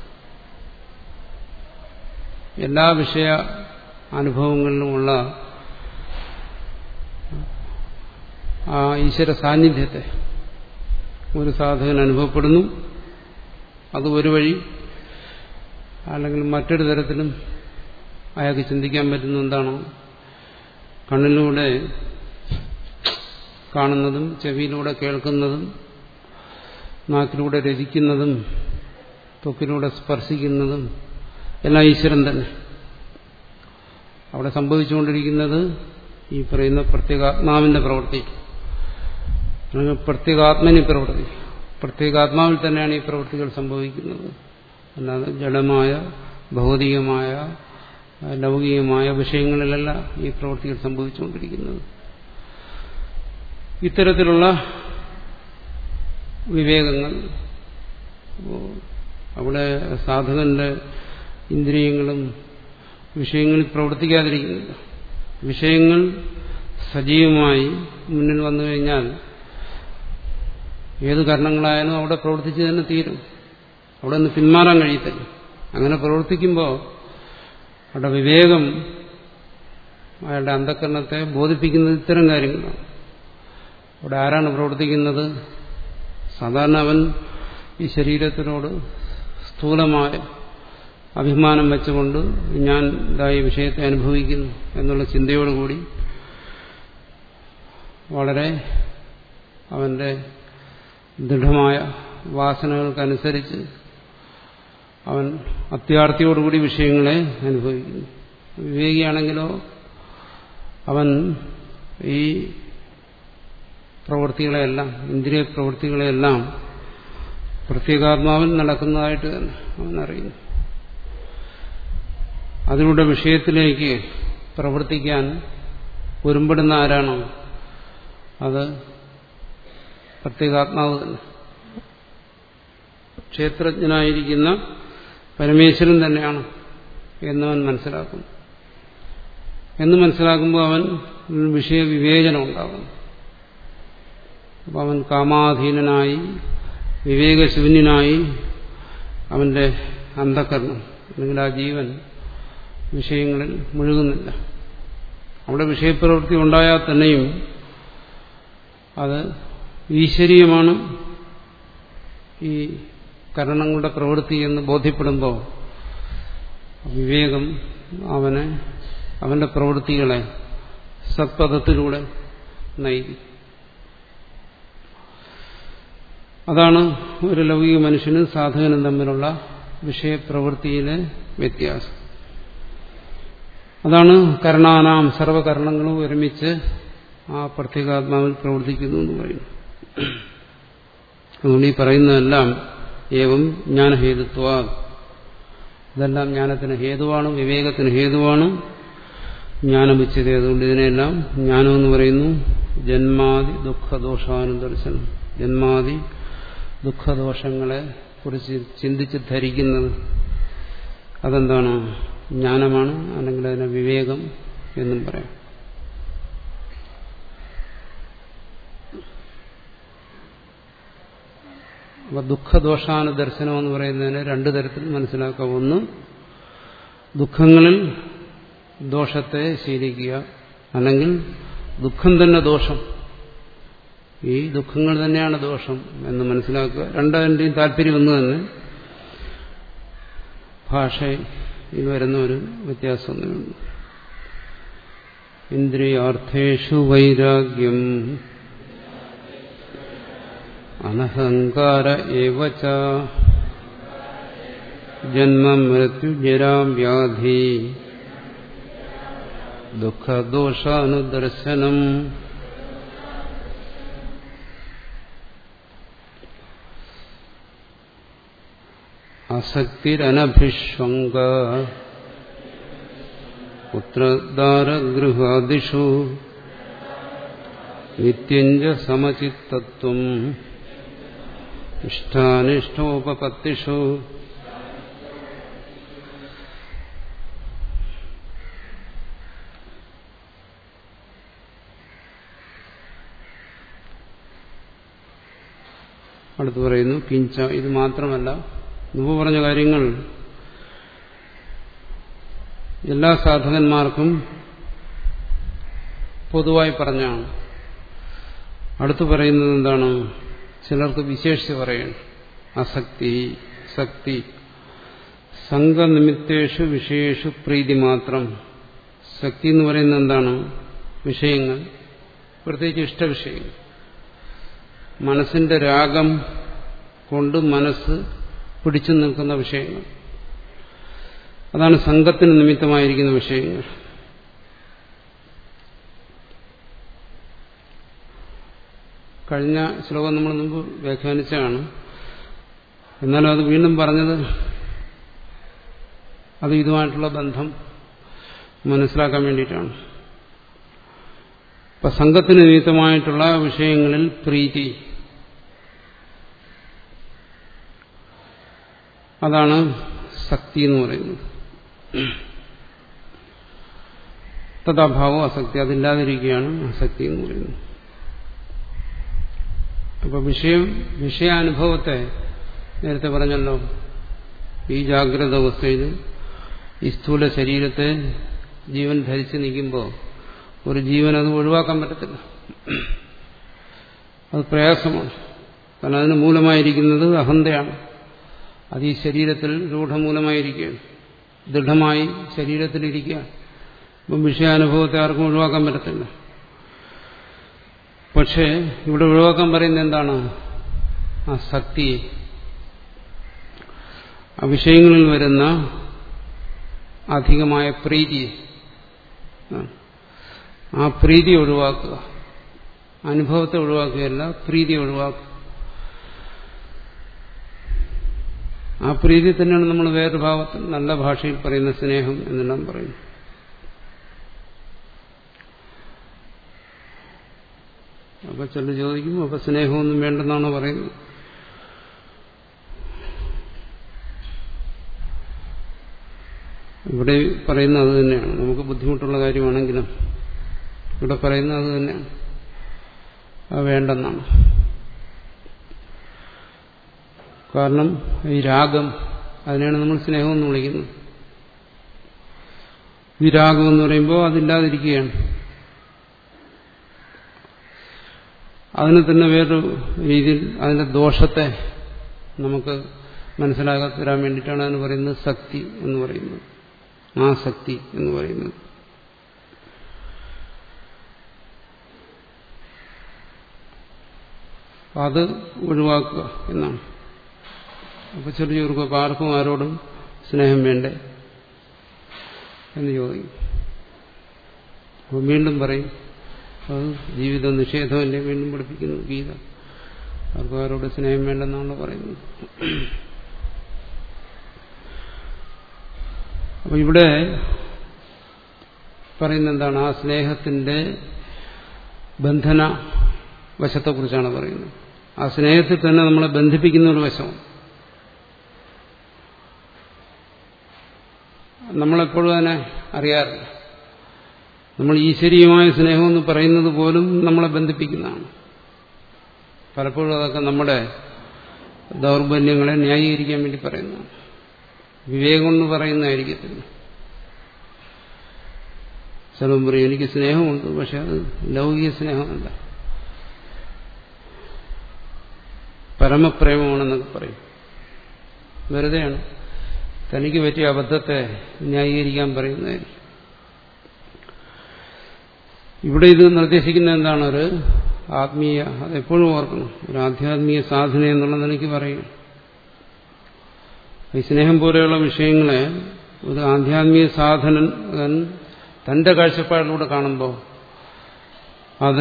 എല്ലാ വിഷയ അനുഭവങ്ങളിലുമുള്ള ആ ഈശ്വര സാന്നിധ്യത്തെ ഒരു സാധകൻ അനുഭവപ്പെടുന്നു അത് ഒരു വഴി അല്ലെങ്കിൽ മറ്റൊരു തരത്തിലും അയാൾക്ക് ചിന്തിക്കാൻ പറ്റുന്ന എന്താണ് കണ്ണിലൂടെ കാണുന്നതും ചെവിയിലൂടെ കേൾക്കുന്നതും നാക്കിലൂടെ രചിക്കുന്നതും ത്വക്കിലൂടെ സ്പർശിക്കുന്നതും എല്ലാം ഈശ്വരൻ തന്നെ അവിടെ സംഭവിച്ചുകൊണ്ടിരിക്കുന്നത് ഈ പറയുന്ന പ്രത്യേകാത്മാവിന്റെ പ്രവൃത്തി അല്ലെങ്കിൽ പ്രത്യേകാത്മനി പ്രവൃത്തി പ്രത്യേകാത്മാവിൽ തന്നെയാണ് ഈ പ്രവൃത്തികൾ സംഭവിക്കുന്നത് അല്ലാതെ ജഡമായ ഭൗതികമായ ലൗകികമായ വിഷയങ്ങളിലല്ല ഈ പ്രവൃത്തികൾ സംഭവിച്ചുകൊണ്ടിരിക്കുന്നത് ഇത്തരത്തിലുള്ള വിവേകങ്ങൾ അവിടെ സാധകന്റെ ഇന്ദ്രിയങ്ങളും വിഷയങ്ങളിൽ പ്രവർത്തിക്കാതിരിക്കുന്നില്ല വിഷയങ്ങൾ സജീവമായി മുന്നിൽ വന്നു കഴിഞ്ഞാൽ ഏത് കാരണങ്ങളായാലും അവിടെ പ്രവർത്തിച്ച് തന്നെ തീരും അവിടെ നിന്ന് പിന്മാറാൻ കഴിയത്തില്ല അങ്ങനെ പ്രവർത്തിക്കുമ്പോൾ അവിടെ വിവേകം അയാളുടെ അന്ധകരണത്തെ ബോധിപ്പിക്കുന്നത് ഇത്തരം കാര്യങ്ങളാണ് അവിടെ ആരാണ് പ്രവർത്തിക്കുന്നത് സാധാരണ അവൻ ഈ ശരീരത്തിനോട് സ്ഥൂലമായ അഭിമാനം വെച്ചുകൊണ്ട് ഞാൻ ഇതായി വിഷയത്തെ അനുഭവിക്കുന്നു എന്നുള്ള ചിന്തയോടുകൂടി വളരെ അവന്റെ ദൃഢമായ വാസനകൾക്കനുസരിച്ച് അവൻ അത്യാർത്ഥിയോടുകൂടി വിഷയങ്ങളെ അനുഭവിക്കുന്നു വിവേകിയാണെങ്കിലോ അവൻ ഈ പ്രവൃത്തികളെയെല്ലാം ഇന്ദ്രിയ പ്രവൃത്തികളെയെല്ലാം പ്രത്യേകാത്മാവിൽ നടക്കുന്നതായിട്ട് തന്നെ അവൻ അറിയുന്നു അതിലൂടെ വിഷയത്തിലേക്ക് പ്രവർത്തിക്കാൻ ഒരുമ്പെടുന്ന ആരാണോ അത് പ്രത്യേകാത്മാവ് തന്നെ ക്ഷേത്രജ്ഞനായിരിക്കുന്ന പരമേശ്വരൻ തന്നെയാണ് എന്നവൻ മനസ്സിലാക്കുന്നു എന്ന് മനസ്സിലാക്കുമ്പോൾ അവൻ വിഷയവിവേചനം ഉണ്ടാകുന്നു അപ്പം അവൻ കാമാധീനനായി വിവേകശൂന്യനായി അവന്റെ അന്ധകരണം അല്ലെങ്കിൽ ആ ജീവൻ വിഷയങ്ങളിൽ മുഴുകുന്നില്ല അവിടെ വിഷയപ്രവൃത്തി ഉണ്ടായാൽ തന്നെയും അത് ഈശ്വരീയമാണ് ഈ കരണങ്ങളുടെ പ്രവൃത്തി എന്ന് ബോധ്യപ്പെടുമ്പോൾ വിവേകം അവനെ അവന്റെ പ്രവൃത്തികളെ സത്പഥത്തിലൂടെ നയിക്കും അതാണ് ഒരു ലൗകിക മനുഷ്യനും സാധകനും തമ്മിലുള്ള വിഷയപ്രവൃത്തിയിലെ വ്യത്യാസം അതാണ് കരണാനാം സർവകരണങ്ങളും ഒരുമിച്ച് ആ പ്രത്യേകാത്മാവിൽ പ്രവർത്തിക്കുന്നു എന്ന് പറയുന്നു അതുകൊണ്ട് ഈ പറയുന്നതെല്ലാം ഏവം ജ്ഞാനഹേതുത്വ ഇതെല്ലാം ജ്ഞാനത്തിന് ഹേതുവാണ് വിവേകത്തിന് ഹേതുവാണ് ജ്ഞാനമുച്ചത് അതുകൊണ്ട് ഇതിനെല്ലാം ജ്ഞാനം എന്ന് പറയുന്നു ജന്മാതി ദുഃഖദോഷാനുദർശനം ജന്മാതി ദുഃഖദോഷങ്ങളെ കുറിച്ച് ചിന്തിച്ച് ധരിക്കുന്നത് അതെന്താണ് ജ്ഞാനമാണ് അല്ലെങ്കിൽ അതിനെ വിവേകം എന്നും പറയാം അപ്പൊ ദുഃഖദോഷാനുദർശനം എന്ന് പറയുന്നതിന് രണ്ടു തരത്തിൽ മനസ്സിലാക്കാം ഒന്ന് ദുഃഖങ്ങളിൽ ദോഷത്തെ ശീലിക്കുക അല്ലെങ്കിൽ ദുഃഖം തന്നെ ദോഷം ഈ ദുഃഖങ്ങൾ തന്നെയാണ് ദോഷം എന്ന് മനസ്സിലാക്കുക രണ്ടതിൻ്റെയും താല്പര്യം ഒന്ന് തന്നെ ഭാഷയിൽ വരുന്ന ഒരു വ്യത്യാസമൊന്നുമുണ്ട് ഇന്ദ്രിയാർത്ഥേഷു വൈരാഗ്യം അനഹങ്കാര ഏവച ജന്മമൃത്യുജരാവ്യാധി ദുഃഖദോഷാനുദർശനം അസക്തിരനഭിഷ്വങ്ക പുത്രദാരഗൃഹാദിഷു നിത്യഞ്ച സമചിത്തത്വം ഇഷ്ടാനിഷ്ടോപപത്തിഷു അടുത്ത് പറയുന്നു കിഞ്ച ഇത് മാത്രമല്ല മുമ്പ് പറഞ്ഞ കാര്യങ്ങൾ എല്ലാ സാധകന്മാർക്കും പൊതുവായി പറഞ്ഞാണ് അടുത്ത് പറയുന്നത് എന്താണ് ചിലർക്ക് വിശേഷിച്ച് പറയണം അസക്തി ശക്തി സംഘനിമിത്തേഷു വിഷയേഷു പ്രീതി മാത്രം ശക്തി എന്ന് പറയുന്നത് എന്താണ് വിഷയങ്ങൾ പ്രത്യേകിച്ച് ഇഷ്ടവിഷയങ്ങൾ മനസ്സിന്റെ രാഗം കൊണ്ട് മനസ്സ് പിടിച്ചു നിൽക്കുന്ന വിഷയങ്ങൾ അതാണ് സംഘത്തിന് നിമിത്തമായിരിക്കുന്ന വിഷയങ്ങൾ കഴിഞ്ഞ ശ്ലോകം നമ്മൾ മുമ്പ് വ്യാഖ്യാനിച്ചാണ് എന്നാലും അത് വീണ്ടും പറഞ്ഞത് അത് ഇതുമായിട്ടുള്ള ബന്ധം മനസ്സിലാക്കാൻ വേണ്ടിയിട്ടാണ് ഇപ്പൊ സംഘത്തിന് നിമിത്തമായിട്ടുള്ള വിഷയങ്ങളിൽ പ്രീതി അതാണ് ശക്തി എന്ന് പറയുന്നത് തഥാഭാവം അസക്തി അതില്ലാതിരിക്കുകയാണ് അസക്തി എന്ന് പറയുന്നത് അപ്പൊ വിഷയം വിഷയാനുഭവത്തെ നേരത്തെ പറഞ്ഞല്ലോ ഈ ജാഗ്രത അവസ്ഥയിൽ ഈ സ്ഥൂല ശരീരത്തെ ജീവൻ ധരിച്ച് നിൽക്കുമ്പോൾ ഒരു ജീവൻ അത് ഒഴിവാക്കാൻ പറ്റത്തില്ല അത് പ്രയാസമാണ് കാരണം അതിന് മൂലമായിരിക്കുന്നത് അഹന്തയാണ് അത് ഈ ശരീരത്തിൽ രൂഢമൂലമായിരിക്കുകയാണ് ദൃഢമായി ശരീരത്തിലിരിക്കുക അപ്പം വിഷയാനുഭവത്തെ ആർക്കും ഒഴിവാക്കാൻ പറ്റത്തില്ല പക്ഷേ ഇവിടെ ഒഴിവാക്കാൻ പറയുന്നത് എന്താണ് ആ ശക്തി ആ വിഷയങ്ങളിൽ വരുന്ന അധികമായ പ്രീതി ആ പ്രീതി ഒഴിവാക്കുക അനുഭവത്തെ ഒഴിവാക്കുകയല്ല പ്രീതി ഒഴിവാക്കുക ആ പ്രീതി തന്നെയാണ് നമ്മൾ വേറൊരു ഭാവത്തിൽ നല്ല ഭാഷയിൽ പറയുന്ന സ്നേഹം എന്നെല്ലാം പറയുന്നു അപ്പൊ ചില ചോദിക്കും അപ്പൊ സ്നേഹമൊന്നും വേണ്ടെന്നാണോ പറയുന്നത് ഇവിടെ പറയുന്ന അത് തന്നെയാണ് നമുക്ക് ബുദ്ധിമുട്ടുള്ള കാര്യമാണെങ്കിലും ഇവിടെ പറയുന്ന അത് തന്നെയാണ് അത് വേണ്ടെന്നാണ് കാരണം ഈ രാഗം അതിനെയാണ് നമ്മൾ സ്നേഹമെന്ന് വിളിക്കുന്നത് വിരാഗം എന്ന് പറയുമ്പോൾ അതില്ലാതിരിക്കുകയാണ് അതിന് തന്നെ വേറൊരു രീതിയിൽ അതിന്റെ ദോഷത്തെ നമുക്ക് മനസ്സിലാകാത്ത വരാൻ വേണ്ടിയിട്ടാണ് അതിന് പറയുന്നത് ശക്തി എന്ന് പറയുന്നത് ആ ശക്തി എന്ന് പറയുന്നത് അത് ഒഴിവാക്കുക എന്നാണ് അപ്പൊ ചെറിയ ചെറുക്കും അപ്പൊ ആർക്കും ആരോടും സ്നേഹം വേണ്ടേ എന്ന് ചോദിക്കും അപ്പൊ വീണ്ടും പറയും അത് ജീവിത നിഷേധമല്ലേ വീണ്ടും പഠിപ്പിക്കുന്നു ഗീത ആർക്കും ആരോട് സ്നേഹം വേണ്ടെന്നാണ് പറയുന്നത് അപ്പൊ ഇവിടെ പറയുന്ന എന്താണ് ആ സ്നേഹത്തിന്റെ ബന്ധന വശത്തെക്കുറിച്ചാണ് പറയുന്നത് ആ സ്നേഹത്തിൽ തന്നെ നമ്മളെ ബന്ധിപ്പിക്കുന്ന ഒരു വശം നമ്മളെപ്പോഴും അതിനെ അറിയാറില്ല നമ്മൾ ഈശ്വരീയമായ സ്നേഹമെന്ന് പറയുന്നത് പോലും നമ്മളെ ബന്ധിപ്പിക്കുന്നതാണ് പലപ്പോഴും അതൊക്കെ നമ്മുടെ ദൗർബല്യങ്ങളെ ന്യായീകരിക്കാൻ വേണ്ടി പറയുന്നതാണ് വിവേകം എന്ന് പറയുന്നതായിരിക്കത്തില്ല ചിലവും പറയും എനിക്ക് സ്നേഹമുണ്ട് പക്ഷെ അത് ലൗകിക സ്നേഹമല്ല പരമപ്രേമമാണെന്നൊക്കെ പറയും വെറുതെയാണ് തനിക്ക് പറ്റിയ അബദ്ധത്തെ ന്യായീകരിക്കാൻ പറയുന്നതായിരിക്കും ഇവിടെ ഇത് നിർദ്ദേശിക്കുന്ന എന്താണ് ഒരു ആത്മീയ അതെപ്പോഴും ഓർക്കണം ഒരു ആധ്യാത്മിക സാധന എന്നുള്ള നിലയ്ക്ക് പറയും ഈ സ്നേഹം പോലെയുള്ള വിഷയങ്ങളെ ഒരു ആധ്യാത്മിക സാധനൻ തന്റെ കാഴ്ചപ്പാടിലൂടെ കാണുമ്പോൾ അതിൽ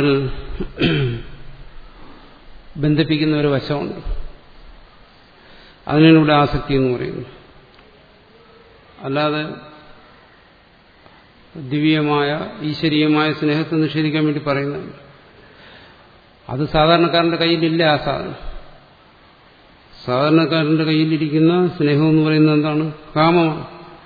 ബന്ധിപ്പിക്കുന്ന ഒരു വശമുണ്ട് അതിനാണ് ഇവിടെ ആസക്തി എന്ന് പറയുന്നത് അല്ലാതെ ദിവ്യമായ ഈശ്വരീയമായ സ്നേഹത്തെ നിഷേധിക്കാൻ വേണ്ടി പറയുന്നതാണ് അത് സാധാരണക്കാരന്റെ കയ്യിലില്ല ആ സാധനം സാധാരണക്കാരന്റെ കയ്യിലിരിക്കുന്ന സ്നേഹം എന്ന് പറയുന്നത് എന്താണ് കാമമാണ്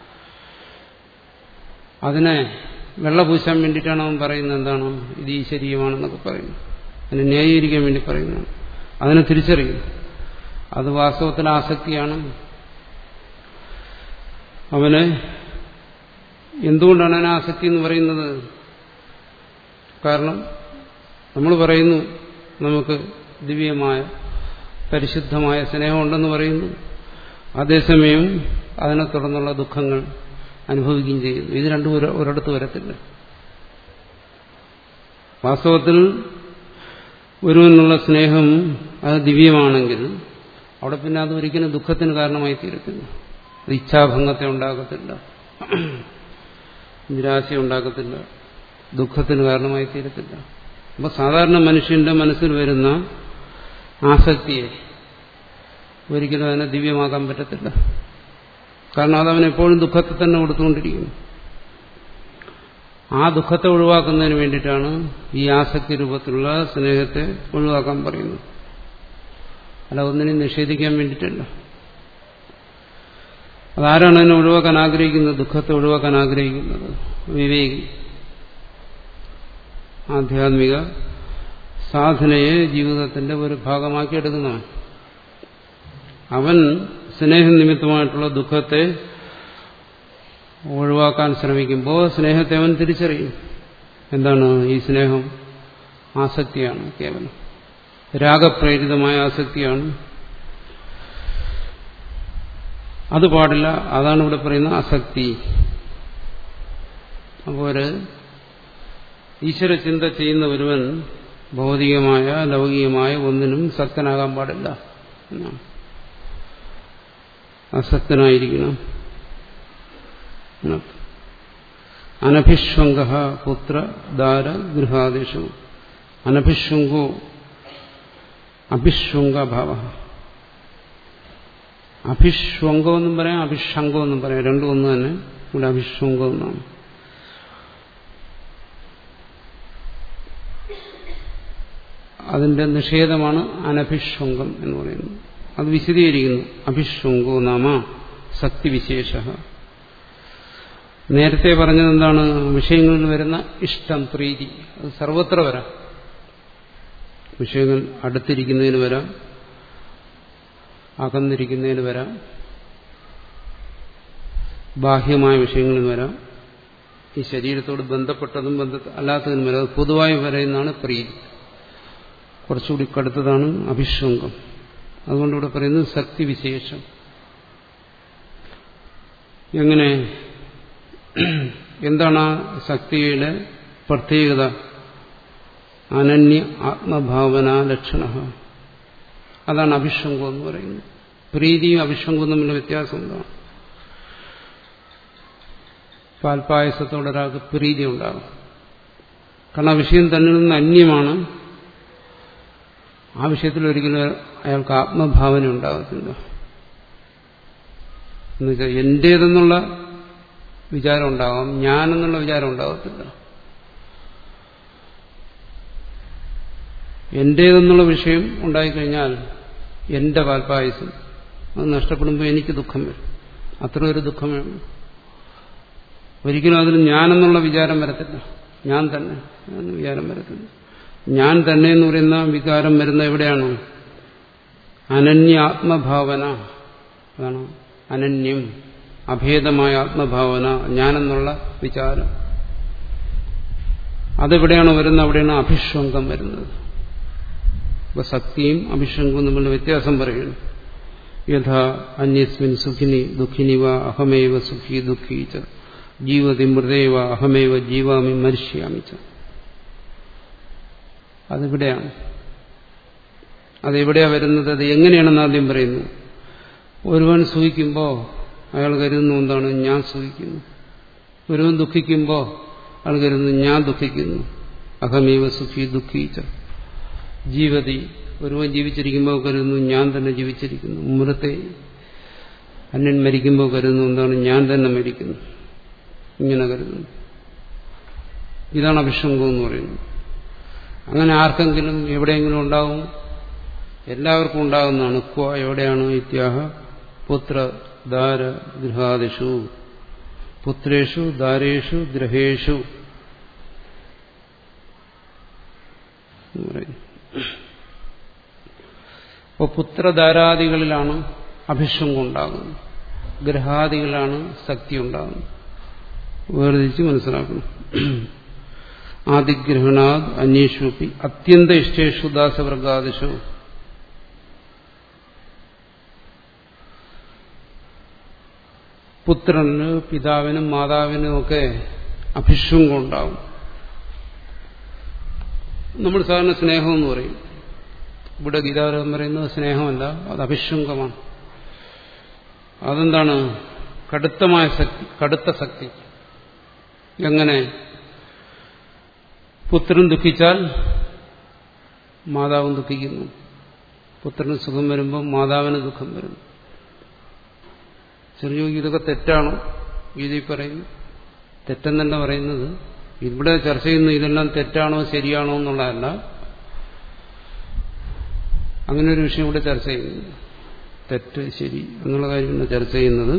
അതിനെ വെള്ളപൂശാൻ വേണ്ടിയിട്ടാണ് അവൻ പറയുന്നത് എന്താണ് ഇത് ഈശ്വരീയമാണെന്നൊക്കെ പറയുന്നത് അതിനെ ന്യായീകരിക്കാൻ വേണ്ടി പറയുന്നതാണ് അതിനെ തിരിച്ചറിയുന്നു അത് വാസ്തവത്തിൽ ആസക്തിയാണ് അവന് എന്തുകൊണ്ടാണ് അതിനെ ആസക്തി എന്ന് പറയുന്നത് കാരണം നമ്മൾ പറയുന്നു നമുക്ക് ദിവ്യമായ പരിശുദ്ധമായ സ്നേഹമുണ്ടെന്ന് പറയുന്നു അതേസമയം അതിനെ തുടർന്നുള്ള ദുഃഖങ്ങൾ അനുഭവിക്കുകയും ചെയ്യുന്നു ഇത് രണ്ടും ഒരിടത്ത് വരത്തില്ല വാസ്തവത്തിൽ ഒരുവനുള്ള സ്നേഹം അത് ദിവ്യമാണെങ്കിൽ അവിടെ പിന്നെ അത് ഒരിക്കലും ദുഃഖത്തിന് കാരണമായി തീരത്തില്ല ഇച്ഛാഭംഗത്തെ ഉണ്ടാകത്തില്ല നിരാശ ഉണ്ടാക്കത്തില്ല ദുഃഖത്തിന് കാരണമായി തീരത്തില്ല അപ്പൊ സാധാരണ മനുഷ്യന്റെ മനസ്സിൽ വരുന്ന ആസക്തിയെ ഒരിക്കലും അതിനെ ദിവ്യമാക്കാൻ പറ്റത്തില്ല കാരണം അതവൻ എപ്പോഴും ദുഃഖത്തെ തന്നെ കൊടുത്തുകൊണ്ടിരിക്കുന്നു ആ ദുഃഖത്തെ ഒഴിവാക്കുന്നതിന് വേണ്ടിയിട്ടാണ് ഈ ആസക്തി രൂപത്തിലുള്ള സ്നേഹത്തെ ഒഴിവാക്കാൻ പറയുന്നത് അല്ല ഒന്നിനെയും നിഷേധിക്കാൻ വേണ്ടിയിട്ടല്ല അതാരാണ് അതിനെ ഒഴിവാക്കാൻ ആഗ്രഹിക്കുന്നത് ദുഃഖത്തെ ഒഴിവാക്കാൻ ആഗ്രഹിക്കുന്നത് വിവേകി ആധ്യാത്മിക സാധനയെ ജീവിതത്തിന്റെ ഒരു ഭാഗമാക്കി എടുക്കുന്നവൻ അവൻ സ്നേഹനിമിത്തമായിട്ടുള്ള ദുഃഖത്തെ ഒഴിവാക്കാൻ ശ്രമിക്കുമ്പോൾ സ്നേഹത്തെ അവൻ തിരിച്ചറിയും എന്താണ് ഈ സ്നേഹം ആസക്തിയാണ് കേവലം രാഗപ്രേരിതമായ ആസക്തിയാണ് അത് പാടില്ല അതാണ് ഇവിടെ പറയുന്ന അസക്തി അപ്പോൾ ഒരു ഈശ്വര ചിന്ത ചെയ്യുന്ന ഒരുവൻ ഭൗതികമായ ലൗകികമായ ഒന്നിനും സക്തനാകാൻ പാടില്ല എന്നാണ് അസക്തനായിരിക്കണം അനഭിഷ്വംഗ പുത്ര ദാര ഗൃഹാദിഷു അനഭിഷ്വങ്കോ അഭിഷ്വംഗഭാവ അഭിഷ്വംഗം എന്നും പറയാം അഭിഷംഗം എന്നും പറയാം രണ്ടും ഒന്ന് തന്നെ ഇവിടെ അഭിഷ്വംഗം എന്നാണ് അതിന്റെ നിഷേധമാണ് അനഭിഷ്വംഗം എന്ന് പറയുന്നത് അത് വിശദീകരിക്കുന്നു അഭിഷ്വംഗോ നാമ ശക്തിവിശേഷ നേരത്തെ പറഞ്ഞത് എന്താണ് വിഷയങ്ങളിൽ വരുന്ന ഇഷ്ടം പ്രീതി അത് സർവത്ര വരാം വിഷയങ്ങൾ അടുത്തിരിക്കുന്നതിന് വരാം അകന്നിരിക്കുന്നതിന് വരാം ബാഹ്യമായ വിഷയങ്ങളിൽ വരാം ഈ ശരീരത്തോട് ബന്ധപ്പെട്ടതും ബന്ധ അല്ലാത്തതിനും വരാം അത് പൊതുവായി പറയുന്നതാണ് പ്രീതി കുറച്ചുകൂടി കടുത്തതാണ് അഭിഷംഗം അതുകൊണ്ട് ഇവിടെ പറയുന്നത് ശക്തിവിശേഷം എങ്ങനെ എന്താണ് ആ ശക്തിയുടെ പ്രത്യേകത അനന്യ ആത്മഭാവന ലക്ഷണ അതാണ് അഭിഷംഗം എന്ന് പറയുന്നത് പ്രീതിയും അഭിഷംഗവും തമ്മിലുള്ള വ്യത്യാസം എന്താണ് പാൽപായസത്തോടെ ഒരാൾക്ക് പ്രീതി ഉണ്ടാകും കാരണം ആ വിഷയം തന്നിൽ നിന്ന് അന്യമാണ് ആ വിഷയത്തിൽ ഒരിക്കലും അയാൾക്ക് ആത്മഭാവന ഉണ്ടാകത്തില്ല എന്നുവെച്ചാൽ എന്റേതെന്നുള്ള വിചാരം ഉണ്ടാകാം ഞാനെന്നുള്ള വിചാരം ഉണ്ടാകത്തില്ല എന്റേതെന്നുള്ള വിഷയം ഉണ്ടായിക്കഴിഞ്ഞാൽ എന്റെ പാൽപ്പായസം അത് നഷ്ടപ്പെടുമ്പോൾ എനിക്ക് ദുഃഖം വരും അത്ര ഒരു ദുഃഖമേ ഉള്ളൂ ഒരിക്കലും അതിന് ഞാനെന്നുള്ള വിചാരം വരത്തില്ല ഞാൻ തന്നെ എന്ന് വിചാരം വരത്തില്ല ഞാൻ തന്നെ എന്ന് പറയുന്ന വികാരം വരുന്ന എവിടെയാണ് അനന്യ ആത്മഭാവന അതാണ് അനന്യം അഭേദമായ ആത്മഭാവന ഞാനെന്നുള്ള വിചാരം അതെവിടെയാണ് വരുന്നത് അവിടെയാണ് അഭിഷ്വംഗം വരുന്നത് അപ്പൊ ശക്തിയും അഭിഷംഗവും തമ്മിലുള്ള വ്യത്യാസം പറയുന്നു യഥാ അന്യസ്മിൻ സുഖിനി ദുഃഖിനിവ അഹമേവ സുഖി ദുഃഖി ച ജീവതി മൃതേവ അഹമേവ ജീവാമി മരിഷ്യാമി ച അതിവിടെയാണ് അതെവിടെയാ വരുന്നത് അത് എങ്ങനെയാണെന്ന് ആദ്യം പറയുന്നു ഒരുവൻ സൂഹിക്കുമ്പോൾ അയാൾ കരുതുന്നു എന്താണ് ഞാൻ സൂഹിക്കുന്നു ഒരുവൻ ദുഃഖിക്കുമ്പോൾ അയാൾ കരുതുന്നു ഞാൻ ദുഃഖിക്കുന്നു അഹമേവ സുഖി ദുഃഖിച്ച ജീവതി ഒരുവൻ ജീവിച്ചിരിക്കുമ്പോൾ കരുതുന്നു ഞാൻ തന്നെ ജീവിച്ചിരിക്കുന്നു മൃത്തെ അന്യൻ മരിക്കുമ്പോൾ കരുതുന്നു എന്താണ് ഞാൻ തന്നെ മരിക്കുന്നു ഇങ്ങനെ കരുതുന്നു ഇതാണ് അഭിഷംഗം എന്ന് പറയുന്നത് അങ്ങനെ ആർക്കെങ്കിലും എവിടെയെങ്കിലും ഉണ്ടാവും എല്ലാവർക്കും ഉണ്ടാകുന്നതാണ് ക്വ എവിടെയാണ് ഇത്യാഹ പുത്ര ദാര ഗൃഹാദിഷു പുത്രേഷു ദാരേഷു ഗ്രഹേഷു അപ്പോൾ പുത്രധാരാദികളിലാണ് അഭിഷംഗം ഉണ്ടാകുന്നത് ഗ്രഹാദികളാണ് ശക്തി ഉണ്ടാകുന്നത് വേർതിരിച്ച് മനസ്സിലാക്കണം ആദിഗ്രഹണാദ് അന്വേഷുപ്പി അത്യന്ത ഇഷ്ടേഷു ദാസവർഗാദിഷു പുത്രന് പിതാവിനും മാതാവിനും ഒക്കെ അഭിഷംഗം ഉണ്ടാവും നമ്മൾ സാധാരണ സ്നേഹം എന്ന് പറയും ഇവിടെ ഗീതാരകം പറയുന്നത് സ്നേഹമല്ല അത് അഭിഷംഗമാണ് അതെന്താണ് കടുത്തമായ ശക്തി കടുത്ത ശക്തി എങ്ങനെ പുത്രൻ ദുഃഖിച്ചാൽ മാതാവും ദുഃഖിക്കുന്നു പുത്രന് സുഖം വരുമ്പോൾ മാതാവിന് ദുഃഖം വരുന്നു ചെറിയ ഇതൊക്കെ തെറ്റാണോ ഗീതയിൽ പറയുന്നു തെറ്റെന്നല്ല പറയുന്നത് ഇവിടെ ചർച്ച ചെയ്യുന്ന ഇതെല്ലാം തെറ്റാണോ ശരിയാണോ എന്നുള്ളതല്ല അങ്ങനെ ഒരു വിഷയം ഇവിടെ ചർച്ച ചെയ്യുന്നു തെറ്റ് ശരി എന്നുള്ള കാര്യമാണ് ചർച്ച ചെയ്യുന്നത്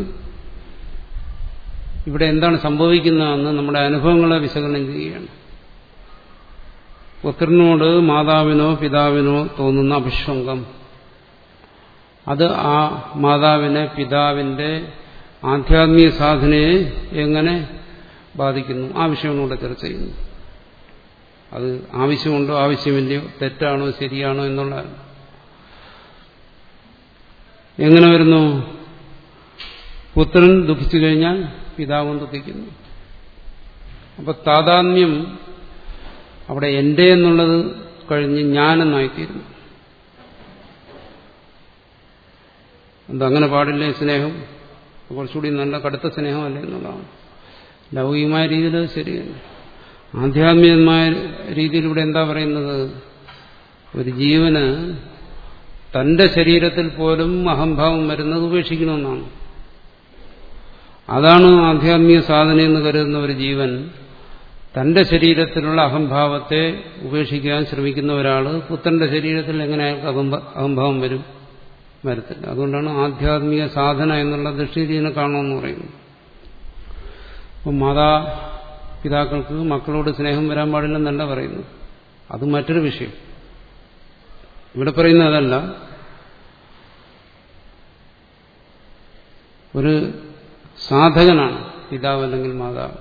ഇവിടെ എന്താണ് സംഭവിക്കുന്നതെന്ന് നമ്മുടെ അനുഭവങ്ങളെ വിശകലനം ചെയ്യുകയാണ് പുത്രനോട് മാതാവിനോ പിതാവിനോ തോന്നുന്ന അഭിഷംഗം അത് ആ മാതാവിനെ പിതാവിന്റെ ആധ്യാത്മിക സാധനയെ എങ്ങനെ ബാധിക്കുന്നു ആ വിഷയമാണ് ഇവിടെ ചർച്ച ചെയ്യുന്നു അത് ആവശ്യമുണ്ടോ ആവശ്യമില്ലയോ തെറ്റാണോ ശരിയാണോ എന്നുള്ളതല്ല എങ്ങനെ വരുന്നു പുത്രൻ ദുഃഖിച്ചു കഴിഞ്ഞാൽ പിതാവും ദുഃഖിക്കുന്നു അപ്പൊ താതാത്മ്യം അവിടെ എന്റെ എന്നുള്ളത് കഴിഞ്ഞ് ഞാനെന്നായിത്തീരുന്നു എന്താ അങ്ങനെ പാടില്ലേ സ്നേഹം കുറച്ചുകൂടി നല്ല കടുത്ത സ്നേഹമല്ലേ എന്നുള്ളതാണ് ലൗകികമായ രീതിയിൽ അത് ശരിയല്ല ആധ്യാത്മികമായ രീതിയിലൂടെ എന്താ പറയുന്നത് ഒരു ജീവന് തന്റെ ശരീരത്തിൽ പോലും അഹംഭാവം വരുന്നത് ഉപേക്ഷിക്കണമെന്നാണ് അതാണ് ആധ്യാത്മിക സാധന എന്ന് കരുതുന്ന ഒരു ജീവൻ തന്റെ ശരീരത്തിലുള്ള അഹംഭാവത്തെ ഉപേക്ഷിക്കാൻ ശ്രമിക്കുന്ന ഒരാൾ പുത്രന്റെ ശരീരത്തിൽ എങ്ങനെ അയാൾക്ക് അഹംഭാവം വരും വരത്തില്ല അതുകൊണ്ടാണ് ആധ്യാത്മിക സാധന എന്നുള്ള ദൃഷ്ടിയിൽ ഇതിനെ കാണണമെന്ന് പറയുന്നത് അപ്പം മാതാപിതാക്കൾക്ക് മക്കളോട് സ്നേഹം വരാൻ പാടില്ലെന്നല്ല പറയുന്നു അത് മറ്റൊരു വിഷയം ഇവിടെ പറയുന്നത് അതല്ല ഒരു സാധകനാണ് പിതാവ് അല്ലെങ്കിൽ മാതാവ്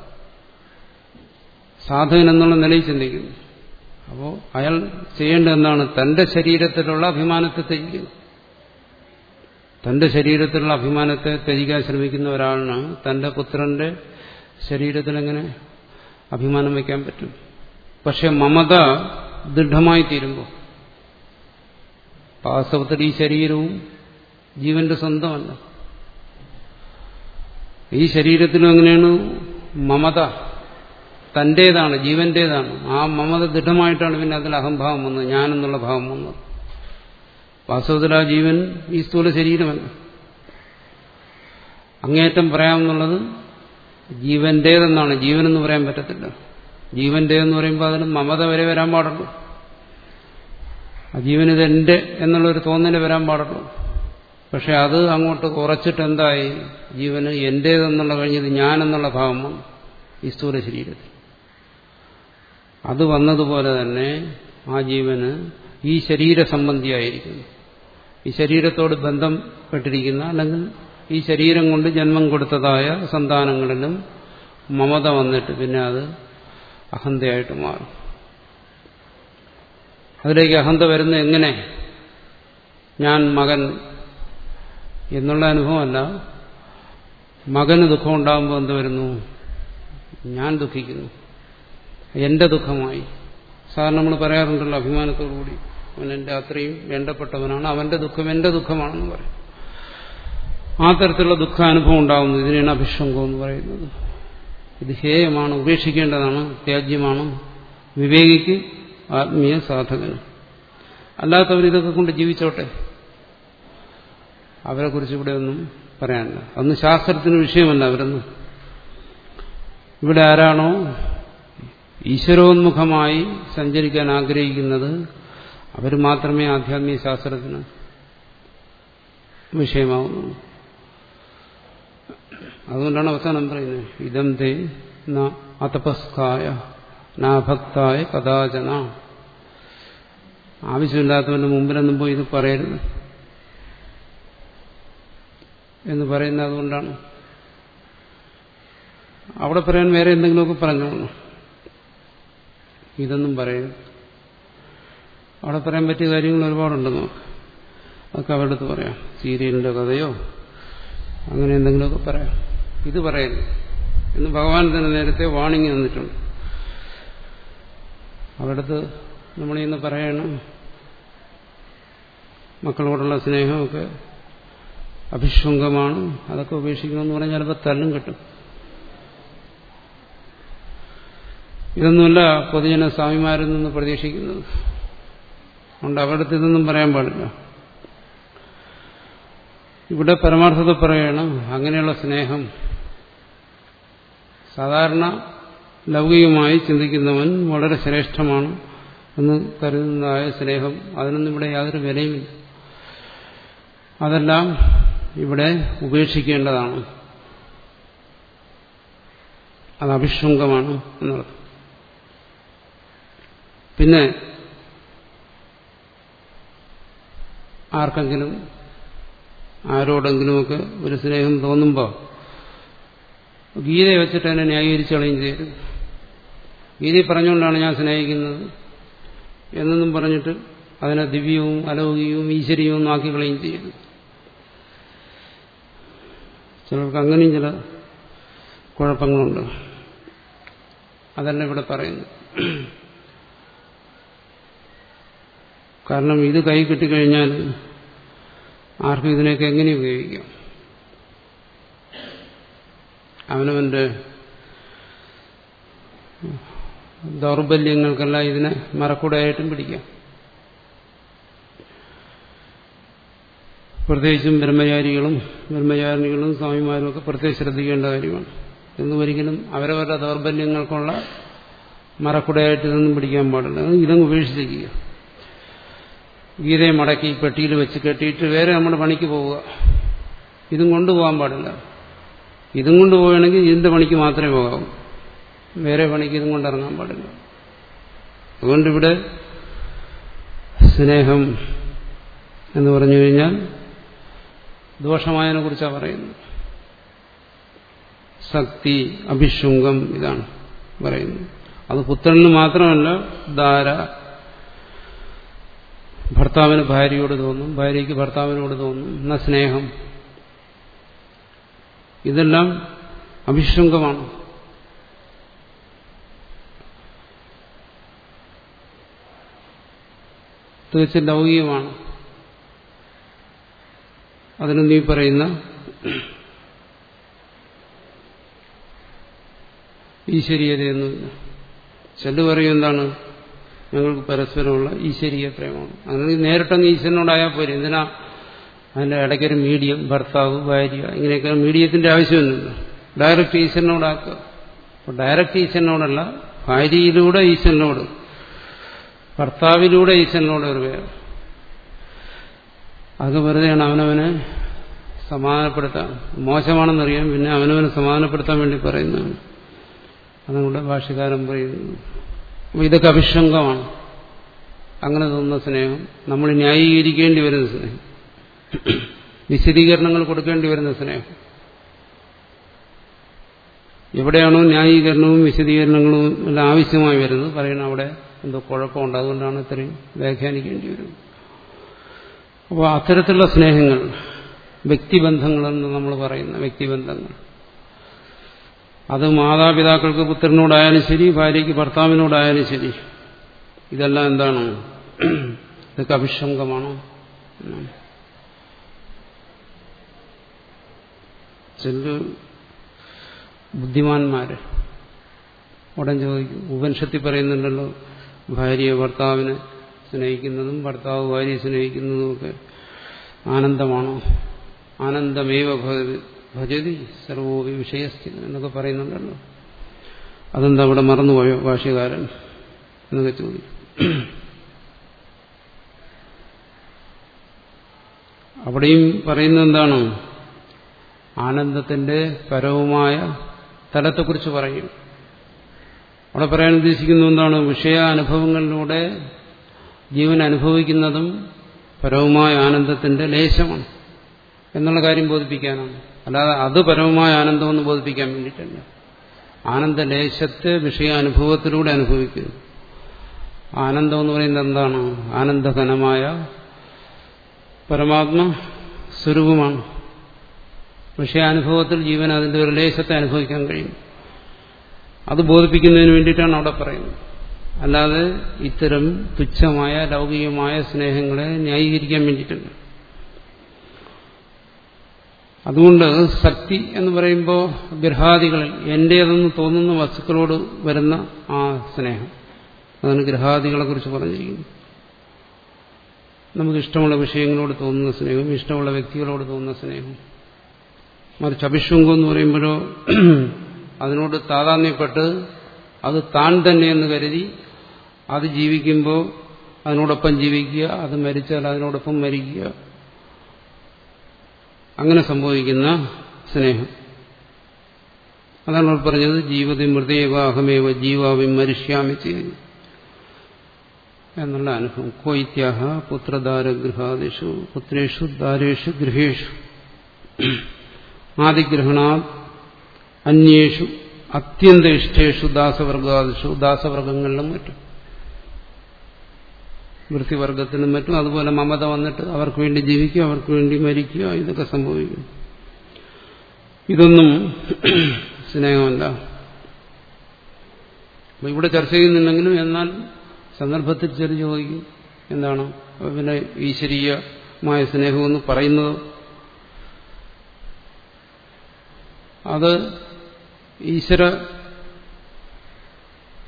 സാധകൻ എന്നുള്ള നിലയിൽ ചിന്തിക്കുന്നു അപ്പോൾ അയാൾ ചെയ്യേണ്ടത് എന്താണ് തന്റെ ശരീരത്തിലുള്ള അഭിമാനത്തെ ത്യജിക്കുന്നു തന്റെ ശരീരത്തിലുള്ള അഭിമാനത്തെ ത്യജിക്കാൻ ശ്രമിക്കുന്ന ഒരാളിന് തന്റെ പുത്രന്റെ ശരീരത്തിൽ എങ്ങനെ അഭിമാനം വയ്ക്കാൻ പറ്റും പക്ഷെ മമത ദൃഢമായി തീരുമ്പോൾ വാസ്തവത്തിൽ ഈ ശരീരവും ജീവന്റെ സ്വന്തമല്ല ഈ ശരീരത്തിലും എങ്ങനെയാണ് മമത തന്റേതാണ് ജീവന്റേതാണ് ആ മമത ദൃഢമായിട്ടാണ് പിന്നെ അതിൽ അഹംഭാവം വന്നത് ഞാനെന്നുള്ള ഭാവം വന്നത് വാസ്തവത്തിൽ ആ ജീവൻ ഈ സ്ഥൂല ശരീരമല്ല അങ്ങേയറ്റം പറയാമെന്നുള്ളത് ജീവന്റേതെന്നാണ് ജീവനെന്ന് പറയാൻ പറ്റത്തില്ല ജീവന്റേതെന്ന് പറയുമ്പോൾ അതിന് മമത വരെ വരാൻ പാടുള്ളൂ ആ ജീവനിത് എന്റെ എന്നുള്ളൊരു തോന്നല് വരാൻ പാടുള്ളൂ പക്ഷെ അത് അങ്ങോട്ട് കുറച്ചിട്ട് എന്തായി ജീവന് എന്റേതെന്നുള്ള കഴിഞ്ഞത് ഞാനെന്നുള്ള ഭാവം വന്നു ഈ സ്ഥൂല ശരീരത്തിൽ അത് വന്നതുപോലെ തന്നെ ആ ജീവന് ഈ ശരീര സംബന്ധിയായിരിക്കുന്നു ഈ ശരീരത്തോട് ബന്ധപ്പെട്ടിരിക്കുന്ന അല്ലെങ്കിൽ ഈ ശരീരം കൊണ്ട് ജന്മം കൊടുത്തതായ സന്താനങ്ങളിലും മമത വന്നിട്ട് പിന്നെ അത് അഹന്തയായിട്ട് മാറും അതിലേക്ക് അഹന്ത വരുന്ന എങ്ങനെ ഞാൻ മകൻ എന്നുള്ള അനുഭവമല്ല മകന് ദുഃഖം ഉണ്ടാകുമ്പോൾ എന്ത് വരുന്നു ഞാൻ ദുഃഖിക്കുന്നു എന്റെ ദുഃഖമായി സാധാരണ നമ്മൾ പറയാറുണ്ടല്ലോ അഭിമാനത്തോടുകൂടി അവൻ എന്റെ അത്രയും വേണ്ടപ്പെട്ടവനാണ് അവന്റെ ദുഃഖം എന്റെ ദുഃഖമാണെന്ന് പറയും ആ തരത്തിലുള്ള ദുഃഖാനുഭവം ഉണ്ടാകുന്നു ഇതിനാണ് അഭിഷംഗം എന്ന് പറയുന്നത് ഇത് ഹേയമാണ് ഉപേക്ഷിക്കേണ്ടതാണ് ത്യാജ്യമാണ് വിവേകിക്ക് ആത്മീയ സാധകന് അല്ലാത്തവർ ഇതൊക്കെ കൊണ്ട് ജീവിച്ചോട്ടെ അവരെ കുറിച്ച് ഇവിടെ ഒന്നും പറയാനില്ല അന്ന് ശാസ്ത്രത്തിന് വിഷയമല്ല അവരൊന്നും ഇവിടെ ആരാണോ ഈശ്വരോന്മുഖമായി സഞ്ചരിക്കാൻ ആഗ്രഹിക്കുന്നത് അവർ മാത്രമേ ആധ്യാത്മിക ശാസ്ത്രത്തിന് വിഷയമാവുന്നുള്ളൂ അതുകൊണ്ടാണ് അവസാനം പറയുന്നത് ഇതം തേ ന അതപസ്കായ നാഭക്തായ കഥാചന ആവശ്യമില്ലാത്തവന്റെ മുമ്പിലൊന്നും പോയി ഇത് പറയരുത് എന്ന് പറയുന്നത് അതുകൊണ്ടാണ് അവിടെ പറയാൻ വേറെ എന്തെങ്കിലുമൊക്കെ പറഞ്ഞോളൂ ഇതൊന്നും പറയരുത് അവിടെ പറയാൻ പറ്റിയ കാര്യങ്ങൾ ഒരുപാടുണ്ട് നമുക്ക് അതൊക്കെ അവരുടെ അടുത്ത് പറയാം സീരിയലിന്റെ കഥയോ അങ്ങനെ എന്തെങ്കിലുമൊക്കെ പറയാം ഇത് പറയരുത് എന്ന് ഭഗവാൻ തന്നെ നേരത്തെ വാണിംഗ് തന്നിട്ടുണ്ട് അവരുടെ നമ്മൾ ഇന്ന് പറയണം മക്കളോടുള്ള സ്നേഹമൊക്കെ അഭിഷുങ്കമാണ് അതൊക്കെ ഉപേക്ഷിക്കണമെന്ന് പറഞ്ഞാൽ ചിലപ്പോൾ തല്ലും കിട്ടും ഇതൊന്നുമല്ല പൊതുജന സ്വാമിമാരിൽ നിന്ന് പ്രതീക്ഷിക്കുന്നത് അതുകൊണ്ട് അവരുടെ ഇതൊന്നും പറയാൻ പാടില്ല ഇവിടെ പരമാർത്ഥത പറയണം അങ്ങനെയുള്ള സ്നേഹം സാധാരണ ലൗകികമായി ചിന്തിക്കുന്നവൻ വളരെ ശ്രേഷ്ഠമാണ് എന്ന് കരുതുന്നതായ സ്നേഹം അതിനൊന്നും ഇവിടെ യാതൊരു വിലയുമില്ല അതെല്ലാം ഇവിടെ ഉപേക്ഷിക്കേണ്ടതാണ് അത് അഭിഷുങ്കമാണ് എന്നുള്ളത് പിന്നെ ആർക്കെങ്കിലും ആരോടെങ്കിലുമൊക്കെ ഒരു സ്നേഹം തോന്നുമ്പോൾ ഗീതയെ വെച്ചിട്ട് എന്നെ ന്യായീകരിച്ച് കളയും ചെയ്തു ഗീതയെ പറഞ്ഞുകൊണ്ടാണ് ഞാൻ സ്നേഹിക്കുന്നത് എന്നൊന്നും പറഞ്ഞിട്ട് അതിനെ ദിവ്യവും അലൗകികവും ഈശ്വരീയവും ആക്കി കളയും ചെയ്തു ചിലർക്ക് അങ്ങനെയും ചില കുഴപ്പങ്ങളുണ്ട് അതല്ല ഇവിടെ പറയുന്നു കാരണം ഇത് കൈ കിട്ടിക്കഴിഞ്ഞാൽ ആർക്കും ഇതിനെയൊക്കെ എങ്ങനെ ഉപയോഗിക്കാം അവനവന്റെ ദൗർബല്യങ്ങൾക്കെല്ലാം ഇതിനെ മറക്കൂടായിട്ടും പിടിക്കാം പ്രത്യേകിച്ചും ബ്രഹ്മചാരികളും ബ്രഹ്മചാരിണികളും സ്വാമിമാരും ഒക്കെ പ്രത്യേകം ശ്രദ്ധിക്കേണ്ട കാര്യമാണ് എന്നും ഒരിക്കലും അവരവരുടെ ദൗർബല്യങ്ങൾക്കുള്ള മറക്കുടയായിട്ട് ഇതൊന്നും പിടിക്കാൻ പാടില്ല ഇതങ്ങ് ഉപേക്ഷിച്ചിരിക്കുക ഗീതയെ മടക്കി പെട്ടിയിൽ വെച്ച് കെട്ടിയിട്ട് വേറെ നമ്മുടെ പണിക്ക് പോവുക ഇതും കൊണ്ടുപോകാൻ പാടില്ല ഇതും കൊണ്ട് പോവുകയാണെങ്കിൽ ഇതിന്റെ പണിക്ക് മാത്രമേ പോകാവൂ വേറെ പണിക്ക് ഇതും കൊണ്ട് ഇറങ്ങാൻ പാടില്ല അതുകൊണ്ടിവിടെ സ്നേഹം എന്ന് പറഞ്ഞു കഴിഞ്ഞാൽ ദോഷമായതിനെ കുറിച്ചാണ് പറയുന്നത് ശക്തി അഭിശുങ്കം ഇതാണ് പറയുന്നത് അത് പുത്രന് മാത്രമല്ല ധാര ഭർത്താവിന് ഭാര്യയോട് തോന്നും ഭാര്യയ്ക്ക് ഭർത്താവിനോട് തോന്നും എന്ന സ്നേഹം ഇതെല്ലാം അഭിശുങ്കമാണ് തീർച്ചയായും ലൗകികമാണ് അതിന് നീ പറയുന്ന ഈശ്വരീയതയൊന്നുമില്ല ചെല്ലു പറയും എന്താണ് ഞങ്ങൾക്ക് പരസ്പരമുള്ള ഈശ്വരീയ പ്രേമമാണ് അങ്ങനെ നേരിട്ടങ്ങ് ഈശ്വരനോടായാൽ പോരെ എന്തിനാ അതിന്റെ ഇടയ്ക്കൊരു മീഡിയം ഭർത്താവ് ഭാര്യ ഇങ്ങനെയൊക്കെ മീഡിയത്തിന്റെ ആവശ്യമൊന്നുമില്ല ഡയറക്റ്റ് ഈശ്വരനോടാക്കുക അപ്പോൾ ഡയറക്റ്റ് ഈശ്വരനോടല്ല ഭാര്യയിലൂടെ ഈശ്വരനോട് ഭർത്താവിലൂടെ ഈശ്വരനോട് ഒരു പേര് അത് വെറുതെയാണ് അവനവനെ സമാധാനപ്പെടുത്താൻ മോശമാണെന്നറിയാം പിന്നെ അവനവനെ സമാധാനപ്പെടുത്താൻ വേണ്ടി പറയുന്നതാണ് അതുകൊണ്ട് ഭാഷകാരൻ പറയുന്നു അപ്പോൾ ഇതൊക്കെ അഭിഷംഗമാണ് അങ്ങനെ തോന്നുന്ന സ്നേഹം നമ്മൾ ന്യായീകരിക്കേണ്ടി വരുന്ന സ്നേഹം വിശദീകരണങ്ങൾ കൊടുക്കേണ്ടി വരുന്ന സ്നേഹം എവിടെയാണോ ന്യായീകരണവും വിശദീകരണങ്ങളും എല്ലാം ആവശ്യമായി വരുന്നത് പറയണം അവിടെ എന്തോ കുഴപ്പമുണ്ട് അതുകൊണ്ടാണ് ഇത്രയും വ്യാഖ്യാനിക്കേണ്ടി വരുന്നത് അപ്പോൾ അത്തരത്തിലുള്ള സ്നേഹങ്ങൾ വ്യക്തിബന്ധങ്ങളെന്ന് നമ്മൾ പറയുന്ന വ്യക്തിബന്ധങ്ങൾ അത് മാതാപിതാക്കൾക്ക് പുത്രനോടായാലും ശരി ഭാര്യയ്ക്ക് ഭർത്താവിനോടായാലും ശരി ഇതെല്ലാം എന്താണ് ഇതൊക്കെ അഭിഷംഗമാണോ ചില ബുദ്ധിമാന്മാര് ഉടൻ ചോദിക്കും ഉപനിഷത്തിൽ പറയുന്നുണ്ടല്ലോ ഭാര്യയെ ഭർത്താവിനെ സ്നേഹിക്കുന്നതും ഭർത്താവ് ഭാര്യയെ സ്നേഹിക്കുന്നതുമൊക്കെ ആനന്ദമാണോ ആനന്ദമേവ ഭജതി സർവോപി വിഷയസ്ഥിതി എന്നൊക്കെ പറയുന്നുണ്ടല്ലോ അതെന്താ അവിടെ മറന്നുപോയോ ഭാഷ്യകാരൻ എന്നൊക്കെ ചോദിക്കും അവിടെയും പറയുന്നത് എന്താണ് ആനന്ദത്തിന്റെ പരവുമായ തലത്തെക്കുറിച്ച് പറയും അവിടെ പറയാൻ ഉദ്ദേശിക്കുന്നത് എന്താണ് വിഷയാനുഭവങ്ങളിലൂടെ ജീവൻ അനുഭവിക്കുന്നതും പരവുമായ ആനന്ദത്തിന്റെ ലേശമാണ് എന്നുള്ള കാര്യം ബോധിപ്പിക്കാനാണ് അല്ലാതെ അത് പരമമായ ആനന്ദമെന്ന് ബോധിപ്പിക്കാൻ വേണ്ടിയിട്ടല്ല ആനന്ദലേശത്തെ വിഷയാനുഭവത്തിലൂടെ അനുഭവിക്കുന്നു ആനന്ദം എന്ന് പറയുന്നത് എന്താണ് ആനന്ദഘനമായ പരമാത്മ സ്വരൂപമാണ് വിഷയാനുഭവത്തിൽ ജീവൻ അതിന്റെ ഒരു ലേശത്തെ അനുഭവിക്കാൻ കഴിയും അത് ബോധിപ്പിക്കുന്നതിന് വേണ്ടിയിട്ടാണ് അവിടെ പറയുന്നത് അല്ലാതെ ഇത്തരം തുച്ഛമായ ലൗകികമായ സ്നേഹങ്ങളെ ന്യായീകരിക്കാൻ വേണ്ടിയിട്ടല്ല അതുകൊണ്ട് ശക്തി എന്ന് പറയുമ്പോൾ ഗ്രഹാദികളിൽ എന്റേതെന്ന് തോന്നുന്ന വസ്തുക്കളോട് വരുന്ന ആ സ്നേഹം അതാണ് ഗ്രഹാദികളെ കുറിച്ച് പറഞ്ഞിരിക്കുന്നത് നമുക്ക് ഇഷ്ടമുള്ള വിഷയങ്ങളോട് തോന്നുന്ന സ്നേഹം ഇഷ്ടമുള്ള വ്യക്തികളോട് തോന്നുന്ന സ്നേഹം മറിച്ച് അഭിഷുങ്കം എന്ന് പറയുമ്പോഴോ അതിനോട് താതാന്യപ്പെട്ട് അത് താൻ തന്നെയെന്ന് കരുതി അത് ജീവിക്കുമ്പോൾ അതിനോടൊപ്പം ജീവിക്കുക അത് മരിച്ചാൽ അതിനോടൊപ്പം മരിക്കുക അങ്ങനെ സംഭവിക്കുന്ന സ്നേഹം അതാണ് അവർ പറഞ്ഞത് ജീവിത മൃതേവ അഹമേവ ജീവാവി മരിഷ്യാമി ചെയ്യുന്നു എന്നുള്ള അനുഭവം കോയിത്യാഹ പുത്രദാരഗൃഹാദിഷു പുത്രേഷു ദാരേഷു ഗൃഹേഷു ആദിഗ്രഹണാ അന്യേഷു അത്യന്ത ഇഷ്ടേഷു ദാസവർഗാദിഷു ദാസവർഗങ്ങളിലും മറ്റും വൃത്തിവർഗത്തിനും മറ്റും അതുപോലെ മമത വന്നിട്ട് അവർക്ക് വേണ്ടി ജീവിക്കുക അവർക്ക് വേണ്ടി മരിക്കുക ഇതൊക്കെ സംഭവിക്കും ഇതൊന്നും സ്നേഹമല്ല അപ്പൊ ഇവിടെ ചർച്ച ചെയ്യുന്നുണ്ടെങ്കിലും എന്നാൽ സന്ദർഭത്തിൽ ചെറിയ ചോദിക്കും എന്താണ് പിന്നെ ഈശ്വരീയമായ സ്നേഹമെന്ന് പറയുന്നത് അത് ഈശ്വര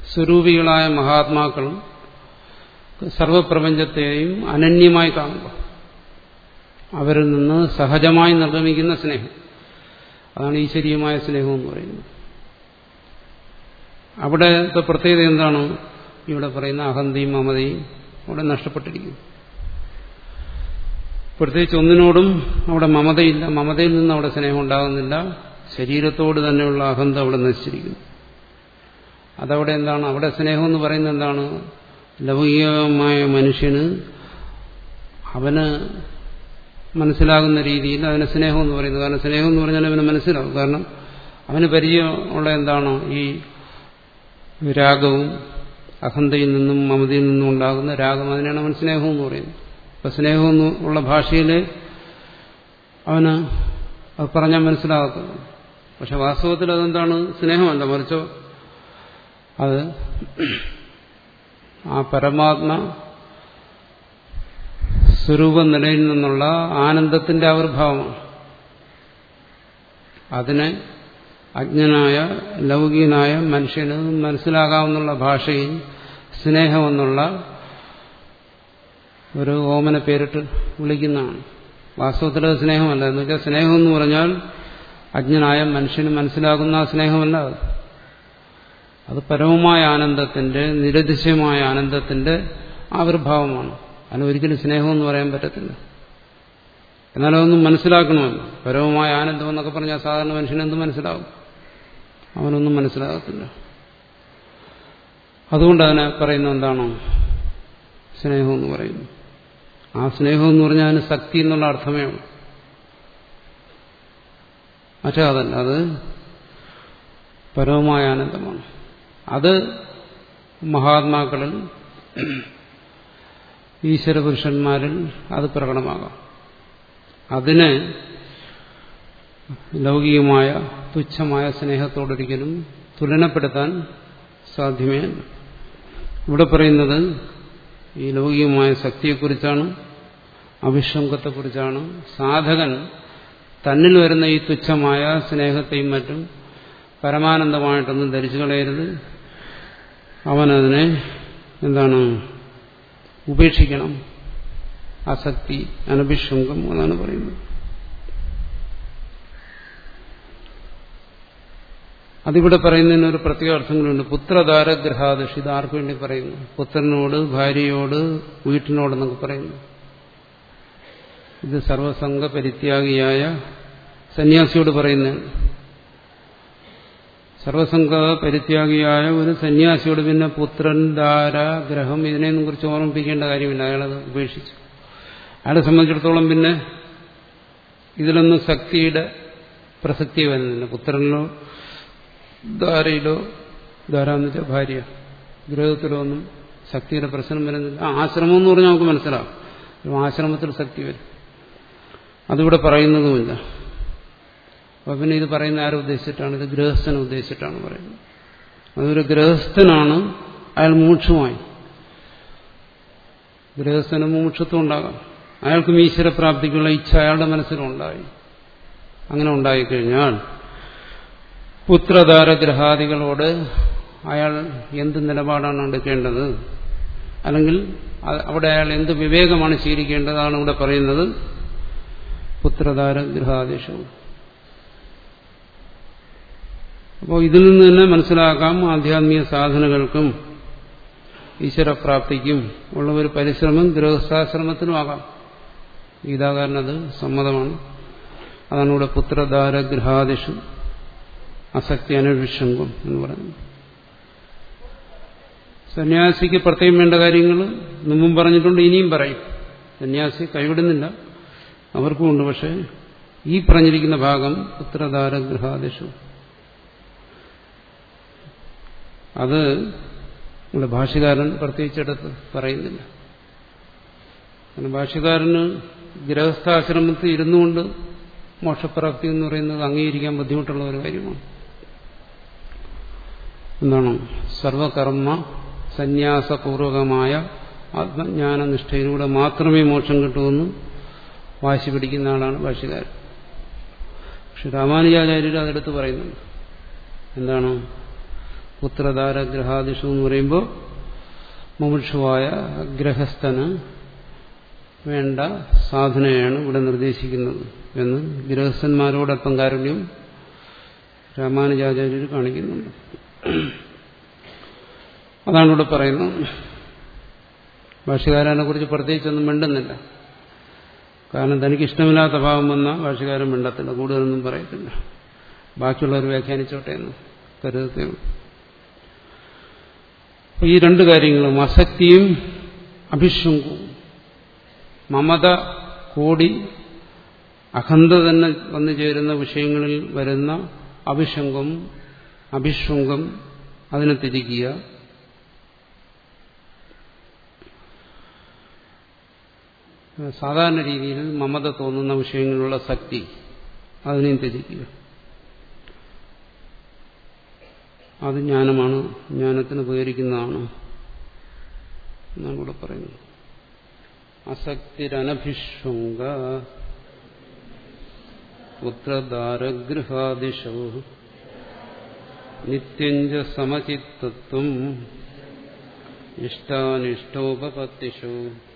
സ്വരൂപികളായ മഹാത്മാക്കളും സർവപ്രപഞ്ചത്തെയും അനന്യമായി കാണുക അവരിൽ നിന്ന് സഹജമായി നിർഗമിക്കുന്ന സ്നേഹം അതാണ് ഈശ്വരീയമായ സ്നേഹം എന്ന് പറയുന്നത് അവിടെ പ്രത്യേകത എന്താണ് ഇവിടെ പറയുന്ന അഹന്തയും മമതയും അവിടെ നഷ്ടപ്പെട്ടിരിക്കുന്നു പ്രത്യേകിച്ച് ഒന്നിനോടും അവിടെ മമതയില്ല മമതയിൽ നിന്ന് അവിടെ സ്നേഹം ഉണ്ടാകുന്നില്ല ശരീരത്തോട് തന്നെയുള്ള അഹന്ത അവിടെ നശിച്ചിരിക്കുന്നു അതവിടെ എന്താണ് അവിടെ സ്നേഹം എന്ന് പറയുന്നത് എന്താണ് ലൗകികമായ മനുഷ്യന് അവന് മനസ്സിലാകുന്ന രീതിയിൽ അതിന് സ്നേഹം എന്ന് പറയുന്നത് കാരണം സ്നേഹം എന്ന് പറഞ്ഞാൽ അവന് മനസ്സിലാവും കാരണം അവന് പരിചയമുള്ള എന്താണ് ഈ രാഗവും അഹന്തയിൽ നിന്നും മമതയിൽ നിന്നും ഉണ്ടാകുന്ന രാഗം അതിനാണ് അവൻ സ്നേഹം എന്ന് പറയുന്നത് അപ്പൊ സ്നേഹം എന്നുള്ള ഭാഷയിൽ അവന് അത് പറഞ്ഞാൽ മനസ്സിലാകത്തുള്ളൂ പക്ഷെ വാസ്തവത്തിൽ അതെന്താണ് സ്നേഹമല്ല മറിച്ചോ അത് ആ പരമാത്മ സ്വരൂപ നിലയിൽ നിന്നുള്ള ആനന്ദത്തിന്റെ ആവിർഭാവമാണ് അതിനെ അജ്ഞനായ ലൗകികനായ മനുഷ്യന് മനസ്സിലാകാവുന്ന ഭാഷയിൽ സ്നേഹമെന്നുള്ള ഒരു ഓമന പേരിട്ട് വിളിക്കുന്നതാണ് വാസ്തവത്തിൽ അത് സ്നേഹമല്ല എന്ന് വെച്ചാൽ സ്നേഹം എന്ന് പറഞ്ഞാൽ അജ്ഞനായ മനുഷ്യന് മനസ്സിലാകുന്ന ആ സ്നേഹമല്ല അത് അത് പരമമായ ആനന്ദത്തിന്റെ നിരതിശയമായ ആനന്ദത്തിന്റെ ആവിർഭാവമാണ് അതിന് ഒരിക്കലും സ്നേഹമെന്ന് പറയാൻ പറ്റത്തില്ല എന്നാൽ അതൊന്നും മനസ്സിലാക്കണമല്ലോ പരമമായ ആനന്ദം എന്നൊക്കെ പറഞ്ഞാൽ സാധാരണ മനുഷ്യനെന്ത് മനസ്സിലാവും അവനൊന്നും മനസ്സിലാകത്തില്ല അതുകൊണ്ട് അതിനെ പറയുന്ന എന്താണോ സ്നേഹം എന്ന് പറയുന്നു ആ സ്നേഹം എന്ന് പറഞ്ഞാൽ അതിന് ശക്തി എന്നുള്ള അർത്ഥമേ ഉള്ളൂ മറ്റേ അതല്ല അത് പരമമായ ആനന്ദമാണ് അത് മഹാത്മാക്കളിൽ ഈശ്വരപുരുഷന്മാരിൽ അത് പ്രകടമാകാം അതിനെ ലൗകികമായ തുച്ഛമായ സ്നേഹത്തോടൊരിക്കലും തുലനപ്പെടുത്താൻ സാധ്യമേ അല്ല ഇവിടെ പറയുന്നത് ഈ ലൗകികമായ ശക്തിയെക്കുറിച്ചാണ് അഭിഷംഗത്തെക്കുറിച്ചാണ് സാധകൻ തന്നിൽ വരുന്ന ഈ തുച്ഛമായ സ്നേഹത്തെയും മറ്റും പരമാനന്ദമായിട്ടൊന്നും ധരിച്ചു കളയരുത് അവനതിനെ എന്താണ് ഉപേക്ഷിക്കണം അസക്തി അനഭിഷംഗം എന്നാണ് പറയുന്നത് അതിവിടെ പറയുന്നതിന് ഒരു പ്രത്യേക അർത്ഥങ്ങളുണ്ട് പുത്രധാരഗ്രഹാദശി ഇത് ആർക്കു വേണ്ടി പറയുന്നു പുത്രനോട് ഭാര്യയോട് വീട്ടിനോടെന്നൊക്കെ പറയുന്നു ഇത് സർവസംഘ പരിത്യാഗിയായ സന്യാസിയോട് പറയുന്നതാണ് സർവസംഘ പരിത്യാഗിയായ ഒരു സന്യാസിയോട് പിന്നെ പുത്രൻ ധാര ഗ്രഹം ഇതിനെയൊന്നും കുറിച്ച് ഓർമ്മിപ്പിക്കേണ്ട കാര്യമില്ല അയാളത് ഉപേക്ഷിച്ചു അയാളെ സംബന്ധിച്ചിടത്തോളം പിന്നെ ഇതിലൊന്നും ശക്തിയുടെ പ്രസക്തി വരുന്നില്ല പുത്രനിലോ ധാരയിലോ ധാരാന്ന് വെച്ചാൽ ഭാര്യ ഗ്രഹത്തിലോ ഒന്നും ശക്തിയുടെ പ്രശ്നം വരുന്നില്ല ആ ആശ്രമം എന്ന് പറഞ്ഞാൽ നമുക്ക് മനസ്സിലാവും ആശ്രമത്തിൽ ശക്തി വരും അതിവിടെ പറയുന്നതുമില്ല അപ്പൊ പിന്നെ ഇത് പറയുന്ന ആരെ ഉദ്ദേശിച്ചിട്ടാണ് ഇത് ഗൃഹസ്ഥനെ ഉദ്ദേശിച്ചിട്ടാണ് പറയുന്നത് അതൊരു ഗൃഹസ്ഥനാണ് അയാൾ മൂക്ഷമായി ഗൃഹസ്ഥന് മൂക്ഷത്വം ഉണ്ടാകാം അയാൾക്കും ഈശ്വരപ്രാപ്തിക്കുള്ള ഇച്ഛ അയാളുടെ മനസ്സിലുണ്ടായി അങ്ങനെ ഉണ്ടായിക്കഴിഞ്ഞാൽ പുത്രധാരഗ്രഹാദികളോട് അയാൾ എന്ത് നിലപാടാണ് എടുക്കേണ്ടത് അല്ലെങ്കിൽ അവിടെ അയാൾ എന്ത് വിവേകമാണ് ശീലിക്കേണ്ടതാണ് ഇവിടെ പറയുന്നത് പുത്രധാരഗ്രഹാദേശവും അപ്പോൾ ഇതിൽ നിന്ന് തന്നെ മനസ്സിലാക്കാം ആധ്യാത്മിക സാധനകൾക്കും ഈശ്വരപ്രാപ്തിക്കും ഉള്ള ഒരു പരിശ്രമം ഗൃഹസ്ഥാശ്രമത്തിനുമാകാം ഗീതാകാരനത് സമ്മതമാണ് അതാണ് ഇവിടെ പുത്രധാരഗ്രഹാദിഷു അസക്തി അനവിഷംഗം എന്ന് പറയുന്നത് സന്യാസിക്ക് പ്രത്യേകം വേണ്ട കാര്യങ്ങൾ മുമ്പും പറഞ്ഞിട്ടുണ്ട് ഇനിയും പറയും സന്യാസി കൈവിടുന്നില്ല അവർക്കുമുണ്ട് പക്ഷേ ഈ പറഞ്ഞിരിക്കുന്ന ഭാഗം പുത്രധാരഗ്രഹാദിഷു അത് നമ്മുടെ ഭാഷ്യകാരൻ പ്രത്യേകിച്ചെടുത്ത് പറയുന്നില്ല കാരണം ഭാഷ്യകാരന് ഗൃഹസ്ഥാശ്രമത്തിൽ ഇരുന്നുകൊണ്ട് മോക്ഷപ്രാപ്തി എന്ന് പറയുന്നത് അംഗീകരിക്കാൻ ബുദ്ധിമുട്ടുള്ള ഒരു കാര്യമാണ് എന്താണ് സർവകർമ്മ സന്യാസപൂർവകമായ ആത്മജ്ഞാന നിഷ്ഠയിലൂടെ മാത്രമേ മോക്ഷം കിട്ടുമെന്ന് വാശി പിടിക്കുന്ന ആളാണ് ഭാഷ്യകാരൻ പക്ഷെ രാമാനുജാചാര്യർ അതെടുത്ത് പറയുന്നുണ്ട് എന്താണ് പുത്രധാരഗ്രഹാദിഷു എന്ന് പറയുമ്പോൾ മുമുക്ഷുവായ ഗ്രഹസ്ഥന് വേണ്ട സാധനയാണ് ഇവിടെ നിർദ്ദേശിക്കുന്നത് എന്ന് ഗൃഹസ്ഥന്മാരോടൊപ്പം കാരുണ്യം രാമാനുജാചാര്യർ കാണിക്കുന്നുണ്ട് അതാണ് ഇവിടെ പറയുന്നത് ഭാഷകാരനെ കുറിച്ച് പ്രത്യേകിച്ചൊന്നും മിണ്ടുന്നില്ല കാരണം തനിക്ക് ഇഷ്ടമില്ലാത്ത ഭാവം വന്നാൽ ഭാഷകാരൻ മിണ്ടത്തില്ല കൂടുതലൊന്നും പറയത്തില്ല ബാക്കിയുള്ളവർ വ്യാഖ്യാനിച്ചോട്ടെ എന്ന് കരുതത്തേ ഈ രണ്ട് കാര്യങ്ങളും അസക്തിയും അഭിശുങ്കും മമത കൂടി അഖണ്ഡ തന്നെ വന്നു ചേരുന്ന വിഷയങ്ങളിൽ വരുന്ന അഭിശങ്കം അഭിശുങ്കം അതിനെ ത്യജിക്കുക സാധാരണ രീതിയിൽ മമത തോന്നുന്ന വിഷയങ്ങളിലുള്ള ശക്തി അതിനെയും ത്യജിക്കുക അത് ജ്ഞാനമാണ് ജ്ഞാനത്തിന് ഉപകരിക്കുന്നതാണ് എന്നാണ് ഇവിടെ പറയുന്നത് അസക്തിരനഭിഷുങ്ക പുത്രദാരഗൃഹാദിശോ നിത്യഞ്ച സമചിത്തത്വം ഇഷ്ടാനിഷ്ടോപപത്തിഷു